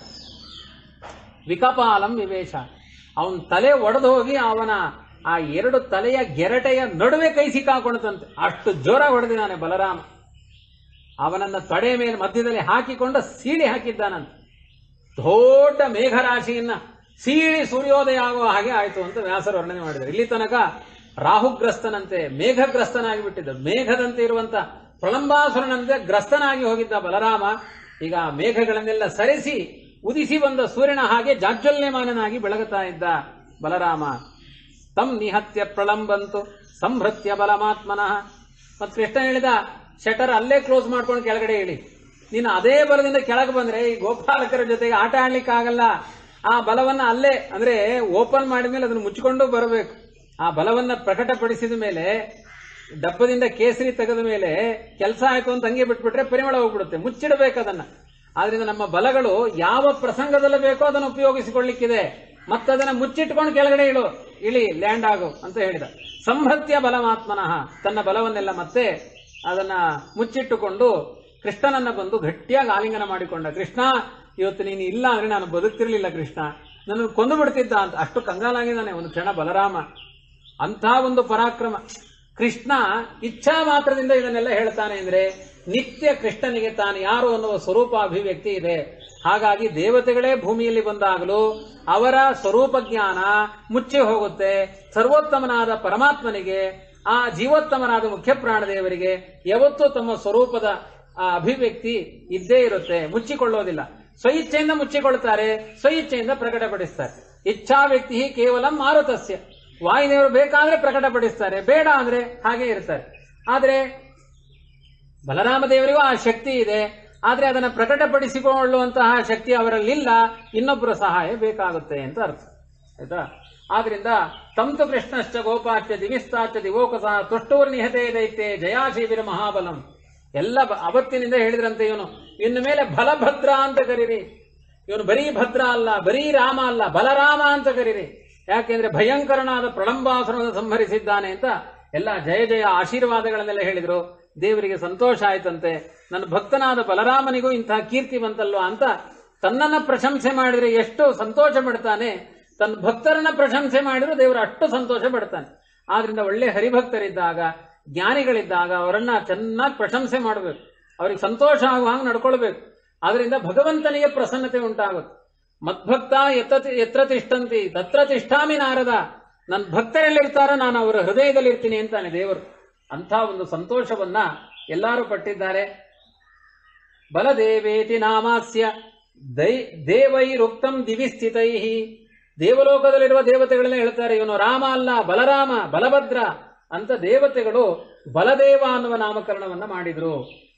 ವಿಕಪಾಲಂ ವಿವೇಶ ಅವನ ತಲೆ ಒಡೆದು ಹೋಗಿ ಅವನ ಆ ಎರಡು ತಲೆಯ ಗೆರಟೆಯ ನಡುವೆ ಕೈ ಸಿಕ್ಕಾಕೊಂಡಂತೆ ಅಷ್ಟು ಜೋರ ಹೊಡೆದಿದ್ದಾನೆ ಬಲರಾಮ ಅವನನ್ನ ತೊಡೆ ಮೇಲೆ ಮಧ್ಯದಲ್ಲಿ ಹಾಕಿಕೊಂಡು ಸೀಳಿ ಹಾಕಿದ್ದಾನಂತೆ ದೊಡ್ಡ ಮೇಘರಾಶಿಯನ್ನ ಸೀಳಿ ಸೂರ್ಯೋದಯ ಆಗುವ ಹಾಗೆ ಆಯಿತು ಅಂತ ವ್ಯಾಸರು ವರ್ಣನೆ ಮಾಡಿದ್ದಾರೆ ಇಲ್ಲಿ ತನಕ ರಾಹುಗ್ರಸ್ತನಂತೆ ಮೇಘಗ್ರಸ್ತನಾಗಿ ಬಿಟ್ಟಿದ್ದ ಮೇಘದಂತೆ ಇರುವಂತ ಪ್ರಳಂಬಾಸುರನಂತೆ ಗ್ರಸ್ತನಾಗಿ ಹೋಗಿದ್ದ ಬಲರಾಮ ಈಗ ಆ ಮೇಘಗಳನ್ನೆಲ್ಲ ಸರಿಸಿ ಉದಿಸಿ ಬಂದ ಸೂರ್ಯನ ಹಾಗೆ ಜಾಜ್ವಲ್ಯಮಾನನಾಗಿ ಬೆಳಗುತ್ತಾ ಇದ್ದ ಬಲರಾಮ ತಮ್ ನಿಹತ್ಯ ಪ್ರಳಂಬಂತು ಸಂಭೃತ್ಯ ಬಲಮಾತ್ಮನಃ ಮತ್ತು ಕೃಷ್ಣ ಹೇಳಿದ ಶಟರ್ ಅಲ್ಲೇ ಕ್ಲೋಸ್ ಮಾಡ್ಕೊಂಡು ಕೆಳಗಡೆ ಇಳಿ ನೀನು ಅದೇ ಬಲದಿಂದ ಕೆಳಗೆ ಬಂದ್ರೆ ಈ ಗೋಪಾಲಕರ ಜೊತೆಗೆ ಆಟ ಆಡ್ಲಿಕ್ಕೆ ಆಗಲ್ಲ ಆ ಬಲವನ್ನ ಅಲ್ಲೇ ಅಂದ್ರೆ ಓಪನ್ ಮಾಡಿದ್ಮೇಲೆ ಅದನ್ನು ಮುಚ್ಚಿಕೊಂಡು ಬರಬೇಕು ಆ ಬಲವನ್ನ ಪ್ರಕಟಪಡಿಸಿದ ಮೇಲೆ ಡಬ್ಬದಿಂದ ಕೇಸರಿ ತೆಗೆದ ಮೇಲೆ ಕೆಲಸ ಆಯ್ತು ಅಂತ ಹಂಗೆ ಬಿಟ್ಬಿಟ್ರೆ ಪರಿಮಳ ಹೋಗ್ಬಿಡುತ್ತೆ ಮುಚ್ಚಿಡಬೇಕು ಅದನ್ನ ಆದ್ರಿಂದ ನಮ್ಮ ಬಲಗಳು ಯಾವ ಪ್ರಸಂಗದಲ್ಲಿ ಬೇಕೋ ಅದನ್ನು ಉಪಯೋಗಿಸಿಕೊಳ್ಳಿಕ್ಕಿದೆ ಮತ್ತದನ್ನ ಮುಚ್ಚಿಟ್ಕೊಂಡು ಕೆಳಗಡೆ ಇಳು ಇಳಿ ಲ್ಯಾಂಡ್ ಆಗು ಅಂತ ಹೇಳಿದ ಸಂಹತ್ಯ ಬಲಮಾತ್ಮನಃ ತನ್ನ ಬಲವನ್ನೆಲ್ಲ ಮತ್ತೆ ಅದನ್ನ ಮುಚ್ಚಿಟ್ಟುಕೊಂಡು ಕೃಷ್ಣನನ್ನ ಬಂದು ಗಟ್ಟಿಯಾಗಿ ಆಲಿಂಗನ ಮಾಡಿಕೊಂಡ ಕೃಷ್ಣ ಇವತ್ತು ನೀನು ಇಲ್ಲ ಅಂದ್ರೆ ನಾನು ಬದುಕ್ತಿರ್ಲಿಲ್ಲ ಕೃಷ್ಣ ನನ್ನ ಕೊಂದು ಬಿಡ್ತಿದ್ದ ಅಂತ ಅಷ್ಟು ಕಂಗಾಲಾಗಿದ್ದಾನೆ ಒಂದು ಕ್ಷಣ ಬಲರಾಮ ಅಂಥ ಒಂದು ಪರಾಕ್ರಮ ಕೃಷ್ಣ ಇಚ್ಛಾ ಮಾತ್ರದಿಂದ ಇದನ್ನೆಲ್ಲ ಹೇಳ್ತಾನೆ ಅಂದ್ರೆ ನಿತ್ಯ ಕೃಷ್ಣನಿಗೆ ತಾನು ಯಾರು ಅನ್ನುವ ಸ್ವರೂಪ ಅಭಿವ್ಯಕ್ತಿ ಇದೆ ಹಾಗಾಗಿ ದೇವತೆಗಳೇ ಭೂಮಿಯಲ್ಲಿ ಬಂದಾಗಲೂ ಅವರ ಸ್ವರೂಪ ಜ್ಞಾನ ಮುಚ್ಚಿ ಹೋಗುತ್ತೆ ಸರ್ವೋತ್ತಮನಾದ ಪರಮಾತ್ಮನಿಗೆ ಆ ಜೀವೋತ್ತಮನಾದ ಮುಖ್ಯ ಪ್ರಾಣದೇವರಿಗೆ ಯಾವತ್ತೂ ತಮ್ಮ ಸ್ವರೂಪದ ಆ ಅಭಿವ್ಯಕ್ತಿ ಇದ್ದೇ ಇರುತ್ತೆ ಮುಚ್ಚಿಕೊಳ್ಳೋದಿಲ್ಲ ಸ್ವಇಚ್ಛೆಯಿಂದ ಮುಚ್ಚಿಕೊಳ್ತಾರೆ ಸ್ವಇಚ್ಛೆಯಿಂದ ಪ್ರಕಟಪಡಿಸ್ತಾರೆ ಇಚ್ಛಾ ವ್ಯಕ್ತಿ ಕೇವಲ ಮಾರುತಸ್ಯ ವಾಯುದೇವರು ಬೇಕಾದ್ರೆ ಪ್ರಕಟಪಡಿಸ್ತಾರೆ ಬೇಡ ಅಂದ್ರೆ ಹಾಗೆ ಇರ್ತಾರೆ ಆದ್ರೆ ಬಲರಾಮ ದೇವರಿಗೂ ಆ ಶಕ್ತಿ ಇದೆ ಆದ್ರೆ ಅದನ್ನ ಪ್ರಕಟಪಡಿಸಿಕೊಳ್ಳುವಂತಹ ಶಕ್ತಿ ಅವರಲ್ಲಿಲ್ಲ ಇನ್ನೊಬ್ಬರ ಸಹಾಯ ಬೇಕಾಗುತ್ತೆ ಅಂತ ಅರ್ಥ ಆಯ್ತಾ ಆದ್ರಿಂದ ತಂತು ಕೃಷ್ಣಶ್ಚ ಗೋಪಾಶ್ಚ ದಿವಿಸ್ತಾಚ ದಿವೋಕಸ ತುಷ್ಟೂರ್ ನಿಹತೆ ದೈತೆ ಜಯಾಶೀವಿರ ಮಹಾಬಲಂ ಎಲ್ಲ ಬ- ಅವತ್ತಿನಿಂದ ಹೇಳಿದ್ರಂತೆ ಇವನು ಇನ್ನು ಮೇಲೆ ಬಲಭದ್ರ ಅಂತ ಕರೀರಿ ಇವನು ಬರೀ ಭದ್ರ ಅಲ್ಲ ಬರೀ ರಾಮ ಅಲ್ಲ ಬಲರಾಮ ಅಂತ ಕರೀರಿ ಯಾಕೆಂದ್ರೆ ಭಯಂಕರನಾದ ಪ್ರಳಂಬಾಸುರನ ಸಂಹರಿಸಿದ್ದಾನೆ ಅಂತ ಎಲ್ಲ ಜಯ ಜಯ ಆಶೀರ್ವಾದಗಳನ್ನೆಲ್ಲ ಹೇಳಿದ್ರು ದೇವರಿಗೆ ಸಂತೋಷ ಆಯ್ತಂತೆ ನನ್ನ ಭಕ್ತನಾದ ಬಲರಾಮನಿಗೂ ಇಂತಹ ಕೀರ್ತಿ ಬಂತಲ್ವಾ ಅಂತ ತನ್ನನ್ನ ಪ್ರಶಂಸೆ ಮಾಡಿದ್ರೆ ಎಷ್ಟು ಸಂತೋಷ ಪಡ್ತಾನೆ ತನ್ನ ಭಕ್ತರನ್ನ ಪ್ರಶಂಸೆ ಮಾಡಿದ್ರು ದೇವರು ಅಷ್ಟು ಸಂತೋಷ ಪಡ್ತಾನೆ ಆದ್ರಿಂದ ಒಳ್ಳೆ ಹರಿಭಕ್ತರಿದ್ದಾಗ ಜ್ಞಾನಿಗಳಿದ್ದಾಗ ಅವರನ್ನ ಚೆನ್ನಾಗಿ ಪ್ರಶಂಸೆ ಮಾಡಬೇಕು ಅವ್ರಿಗೆ ಸಂತೋಷ ಆಗುವ ಹಾಗೆ ನಡ್ಕೊಳ್ಬೇಕು ಆದ್ರಿಂದ ಭಗವಂತನಿಗೆ ಪ್ರಸನ್ನತೆ ಉಂಟಾಗುತ್ತೆ ಮದ್ಭಕ್ತ ಎತ್ತ ಎತ್ರ ತಿಷ್ಟಂತಿ ತತ್ರ ತಿಷ್ಠಾಮಿ ನಾರದ ನನ್ನ ಭಕ್ತರೆಲ್ಲಿರ್ತಾರೋ ನಾನು ಅವರ ಹೃದಯದಲ್ಲಿ ಇರ್ತೀನಿ ಅಂತಾನೆ ದೇವರು ಅಂಥ ಒಂದು ಸಂತೋಷವನ್ನ ಎಲ್ಲರೂ ಪಟ್ಟಿದ್ದಾರೆ ಬಲದೇವೇತಿ ನಾಮಾಸ್ಯ ದೈ ದೇವೈರುಕ್ತಂ ದಿವಿ ಸ್ಥಿತೈ ದೇವಲೋಕದಲ್ಲಿರುವ ದೇವತೆಗಳೆಲ್ಲ ಹೇಳ್ತಾರೆ ಇವನು ರಾಮ ಅಲ್ಲ ಬಲರಾಮ ಬಲಭದ್ರ ಅಂತ ದೇವತೆಗಳು ಬಲದೇವ ಅನ್ನುವ ನಾಮಕರಣವನ್ನ ಮಾಡಿದ್ರು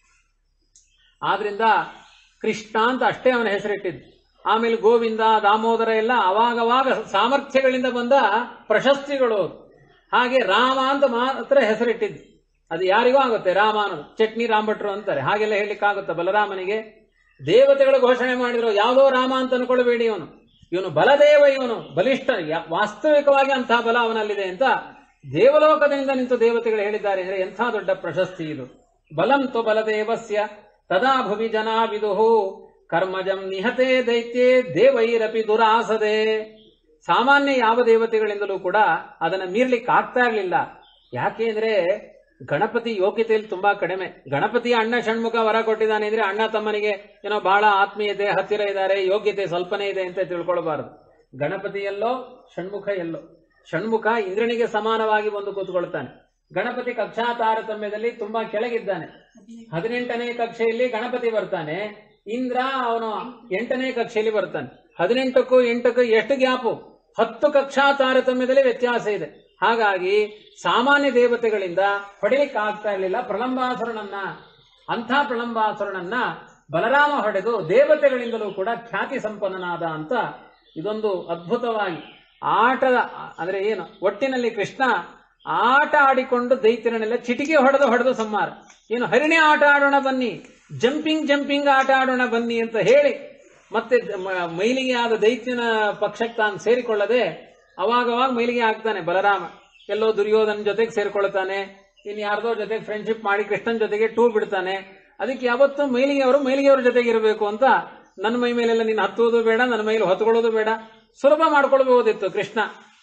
ಆದ್ರಿಂದ ಕೃಷ್ಣ ಅಂತ ಅಷ್ಟೇ ಅವನ ಹೆಸರಿಟ್ಟಿದ್ದು ಆಮೇಲೆ ಗೋವಿಂದ ದಾಮೋದರ ಎಲ್ಲ ಅವಾಗವಾಗ ಸಾಮರ್ಥ್ಯಗಳಿಂದ ಬಂದ ಪ್ರಶಸ್ತಿಗಳು ಅವು. ಹಾಗೆ ರಾಮ ಅಂತ ಮಾತ್ರ ಹೆಸರಿಟ್ಟಿದ್ದು ಅದು ಯಾರಿಗೂ ಆಗುತ್ತೆ ರಾಮ ಅನ್ನೋದು ಚಟ್ನಿ ರಾಮಭಟ್ರು ಅಂತಾರೆ ಹಾಗೆಲ್ಲ ಹೇಳಲಿಕ್ಕಾಗುತ್ತೆ ಬಲರಾಮನಿಗೆ ದೇವತೆಗಳು ಘೋಷಣೆ ಮಾಡಿದ್ರು ಯಾವುದೋ ರಾಮ ಅಂತ ಅನ್ಕೊಳ್ಬೇಡಿ ಇವನು ಇವನು ಬಲದೇವ ಇವನು ಬಲಿಷ್ಠ ಯಾ- ವಾಸ್ತವಿಕವಾಗಿ ಅಂತಹ ಬಲ ಅವನಲ್ಲಿದೆ ಅಂತ ದೇವಲೋಕದಿಂದ ನಿಂತು ದೇವತೆಗಳು ಹೇಳಿದ್ದಾರೆ ಅಂದ್ರೆ ಎಂಥ ದೊಡ್ಡ ಪ್ರಶಸ್ತಿ ಇದು ಬಲಂ ತು ಬಲದೇವಸ್ಯ ತದಾ ಭುವಿ ಜನಾ ವಿದುಹು ಕರ್ಮಜಂ ನಿಹತೆ ದೈತ್ಯೇ ದೇವೈರಪಿ ದುರಾಸದೆ ಸಾಮಾನ್ಯ ಯಾವ ದೇವತೆಗಳಿಂದಲೂ ಕೂಡ ಅದನ್ನ ಮೀರ್ಲಿಕ್ಕೆ ಆಗ್ತಾ ಇರಲಿಲ್ಲ ಯಾಕೆ ಅಂದ್ರೆ ಗಣಪತಿ ಯೋಗ್ಯತೆಯಲ್ಲಿ ತುಂಬಾ ಕಡಿಮೆ ಗಣಪತಿಯ ಅಣ್ಣ ಷಣ್ಮುಖ ವರ ಕೊಟ್ಟಿದ್ದಾನೆ ಅಂದ್ರೆ ಅಣ್ಣ ತಮ್ಮನಿಗೆ ಏನೋ ಬಹಳ ಆತ್ಮೀಯತೆ ಹತ್ತಿರ ಇದ್ದಾರೆ ಯೋಗ್ಯತೆ ಸ್ವಲ್ಪನೇ ಇದೆ ಅಂತ ತಿಳ್ಕೊಳ್ಬಾರದು ಗಣಪತಿ ಎಲ್ಲೋ ಷಣ್ಮುಖ ಎಲ್ಲೋ ಷಣ್ಮುಖ ಇಂದ್ರನಿಗೆ ಸಮಾನವಾಗಿ ಬಂದು ಕೂತ್ಕೊಳ್ತಾನೆ ಗಣಪತಿ ಕಕ್ಷಾ ತಾರತಮ್ಯದಲ್ಲಿ ತುಂಬಾ ಕೆಳಗಿದ್ದಾನೆ ಹದಿನೆಂಟನೇ ಕಕ್ಷೆಯಲ್ಲಿ ಗಣಪತಿ ಬರ್ತಾನೆ ಇಂದ್ರ ಅವನು ಎಂಟನೇ ಕಕ್ಷೆಯಲ್ಲಿ ಬರ್ತಾನೆ ಹದಿನೆಂಟಕ್ಕೂ ಎಂಟಕ್ಕೂ ಎಷ್ಟು ಗ್ಯಾಪು ಹತ್ತು ಕಕ್ಷಾ ತಾರತಮ್ಯದಲ್ಲಿ ವ್ಯತ್ಯಾಸ ಇದೆ ಹಾಗಾಗಿ ಸಾಮಾನ್ಯ ದೇವತೆಗಳಿಂದ ಹೊಡಿಲಿಕ್ಕೆ ಆಗ್ತಾ ಇರಲಿಲ್ಲ ಪ್ರಲಂಬಾಸುರನನ್ನ ಅಂಥ ಪ್ರಲಂಬಾಸುರನನ್ನ ಬಲರಾಮ ಹೊಡೆದು ದೇವತೆಗಳಿಂದಲೂ ಕೂಡ ಖ್ಯಾತಿ ಸಂಪನ್ನನಾದ ಅಂತ ಇದೊಂದು ಅದ್ಭುತವಾಗಿ ಆಟದ ಅಂದ್ರೆ ಏನು ಒಟ್ಟಿನಲ್ಲಿ ಕೃಷ್ಣ ಆಟ ಆಡಿಕೊಂಡು ದೈತ್ಯರನ್ನೆಲ್ಲ ಚಿಟಿಕೆ ಹೊಡೆದು ಹೊಡೆದು ಸಂಹಾರ ಏನು ಹರಿಣೆ ಆಟ ಆಡೋಣ ಬನ್ನಿ ಜಂಪಿಂಗ್ ಜಂಪಿಂಗ್ ಆಟ ಆಡೋಣ ಬನ್ನಿ ಅಂತ ಹೇಳಿ ಮತ್ತೆ ಮ- ಮೈಲಿಗೆ ಆದ ದೈತ್ಯನ ಪಕ್ಷಕ್ಕೆ ತಾನು ಸೇರಿಕೊಳ್ಳದೆ ಅವಾಗವಾಗ ಮೈಲಿಗೆ ಆಗ್ತಾನೆ ಬಲರಾಮ ಎಲ್ಲೋ ದುರ್ಯೋಧನ ಜೊತೆಗೆ ಸೇರ್ಕೊಳ್ತಾನೆ ಇನ್ ಯಾರ್ದೋ ಜೊತೆಗೆ ಫ್ರೆಂಡ್ಶಿಪ್ ಮಾಡಿ ಕೃಷ್ಣನ್ ಜೊತೆಗೆ ಟೂರ್ ಬಿಡ್ತಾನೆ ಅದಕ್ಕೆ ಯಾವತ್ತೂ ಮೈಲಿಗೆಯವರು ಮೈಲಿಗೆಯವ್ರ ಜೊತೆಗೆ ಇರಬೇಕು ಅಂತ ನನ್ನ ಮೈ ಮೇಲೆಲ್ಲ ನೀನು ಹತ್ತುವುದು ಬೇಡ ನನ್ನ ಮೈಲಿ ಹೊತ್ಕೊಳ್ಳೋದು ಬೇಡ ಸುಲಭ ಮಾಡ್ಕೊಳ್ಬಹುದಿತ್ತು ಕೃಷ್ಣ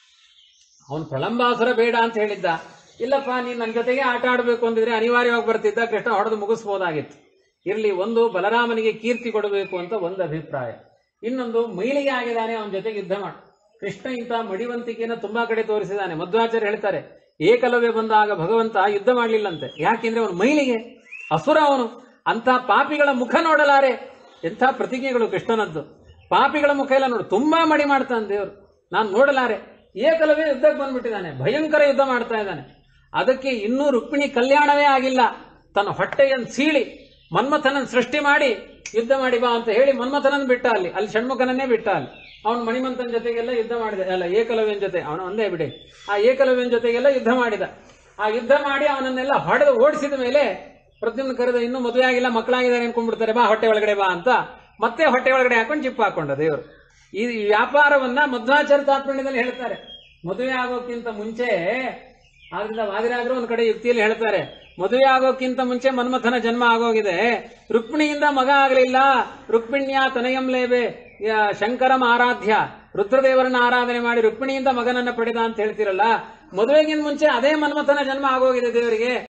ಅವನು ಪ್ರಲಂಬಾಸುರ ಬೇಡ ಅಂತ ಹೇಳಿದ್ದ ಇಲ್ಲಪ್ಪ ನೀನ್ ನನ್ನ ಜೊತೆಗೆ ಆಟ ಆಡಬೇಕು ಅಂದಿದ್ರೆ ಅನಿವಾರ್ಯವಾಗಿ ಬರ್ತಿದ್ದ ಕೃಷ್ಣ ಹೊಡೆದು ಮುಗಿಸ್ಬೋದಾಗಿತ್ತು ಇರ್ಲಿ ಒಂದು ಬಲರಾಮನಿಗೆ ಕೀರ್ತಿ ಕೊಡಬೇಕು ಅಂತ ಒಂದು ಅಭಿಪ್ರಾಯ ಇನ್ನೊಂದು ಮೈಲಿಗೆ ಆಗಿದ್ದಾನೆ ಅವನ ಜೊತೆಗೆ ಯುದ್ಧ ಮಾಡು ಕೃಷ್ಣ ಇಂಥ ಮಡಿವಂತಿಕೆಯನ್ನು ತುಂಬಾ ಕಡೆ ತೋರಿಸಿದ್ದಾನೆ ಮಧ್ವಾಚಾರ್ಯ ಹೇಳ್ತಾರೆ ಏಕಲವ್ಯ ಬಂದಾಗ ಭಗವಂತ ಯುದ್ಧ ಮಾಡಲಿಲ್ಲಂತೆ ಯಾಕೆಂದ್ರೆ ಅವನು ಮೈಲಿಗೆ ಅಸುರ ಅವನು ಅಂತ ಪಾಪಿಗಳ ಮುಖ ನೋಡಲಾರೆ ಎಂಥ ಪ್ರತಿಜ್ಞೆಗಳು ಕೃಷ್ಣನದ್ದು ಪಾಪಿಗಳ ಮುಖ ಎಲ್ಲ ನೋಡು ತುಂಬಾ ಮಡಿ ಮಾಡ್ತಾನೆ ದೇವರು ನಾನು ನೋಡಲಾರೆ ಏಕಲವೇ ಯುದ್ಧಕ್ಕೆ ಬಂದ್ಬಿಟ್ಟಿದ್ದಾನೆ ಭಯಂಕರ ಯುದ್ಧ ಮಾಡ್ತಾ ಇದ್ದಾನೆ ಅದಕ್ಕೆ ಇನ್ನೂ ರುಕ್ಮಿಣಿ ಕಲ್ಯಾಣವೇ ಆಗಿಲ್ಲ ತನ್ನ ಹೊಟ್ಟೆಯನ್ನು ಸೀಳಿ ಮನ್ಮಥನನ್ ಸೃಷ್ಟಿ ಮಾಡಿ ಯುದ್ಧ ಮಾಡಿ ಬಾ ಅಂತ ಹೇಳಿ ಮನ್ಮಥನನ್ ಬಿಟ್ಟ ಅಲ್ಲಿ ಅಲ್ಲಿ ಷಣ್ಮುಖನನ್ನೇ ಬಿಟ್ಟ ಅಲ್ಲಿ ಅವನು ಮಣಿಮಂತನ ಜೊತೆಗೆಲ್ಲ ಯುದ್ಧ ಮಾಡಿದ ಅಲ್ಲ ಏಕಲವ್ಯನ ಜೊತೆ ಅವನು ಒಂದೇ ಬಿಡಿ ಆ ಏಕಲವ್ಯನ ಜೊತೆಗೆಲ್ಲ ಯುದ್ಧ ಮಾಡಿದ ಆ ಯುದ್ಧ ಮಾಡಿ ಅವನನ್ನೆಲ್ಲ ಹೊಡೆದು ಓಡಿಸಿದ ಮೇಲೆ ಪ್ರದ್ಯುಮ್ನ ಕರೆದ ಇನ್ನೂ ಮದುವೆ ಆಗಿಲ್ಲ ಮಕ್ಕಳಾಗಿದ್ದಾರೆ ಅನ್ಕೊಂಡ್ಬಿಡ್ತಾರೆ ಬಾ ಹೊಟ್ಟೆ ಒಳಗಡೆ ಬಾ ಅಂತ ಮತ್ತೆ ಹೊಟ್ಟೆ ಒಳಗಡೆ ಹಾಕೊಂಡು ಚಿಪ್ಪ ಹಾಕೊಂಡ ದೇವರು ಈ ವ್ಯಾಪಾರವನ್ನ ಮಧ್ವಾಚಾರ್ಯ ತಾತ್ಪರ್ಯದಲ್ಲಿ ಹೇಳ್ತಾರೆ ಮದುವೆ ಆಗೋಕ್ಕಿಂತ ಮುಂಚೆ ಆದ್ರಿಂದ ವಾದಿರಾಜರು ಒಂದ್ ಕಡೆ ಯುಕ್ತಿಯಲ್ಲಿ ಹೇಳ್ತಾರೆ ಮದುವೆ ಆಗೋಕ್ಕಿಂತ ಮುಂಚೆ ಮನ್ಮಥನ ಜನ್ಮ ಆಗೋಗಿದೆ ರುಕ್ಮಿಣಿಯಿಂದ ಮಗ ಆಗಲಿಲ್ಲ ರುಕ್ಮಿಣ್ಯ ತನಯಂಲೇಬೆ ಯಾ- ಶಂಕರಂ ಆರಾಧ್ಯ ರುದ್ರದೇವರನ್ನ ಆರಾಧನೆ ಮಾಡಿ ರುಕ್ಮಿಣಿಯಿಂದ ಮಗನನ್ನ ಪಡೆದ ಅಂತ ಹೇಳ್ತಿರಲ್ಲ ಮದುವೆಗಿಂತ ಮುಂಚೆ ಅದೇ ಮನ್ಮಥನ ಜನ್ಮ ಆಗೋಗಿದೆ ದೇವರಿಗೆ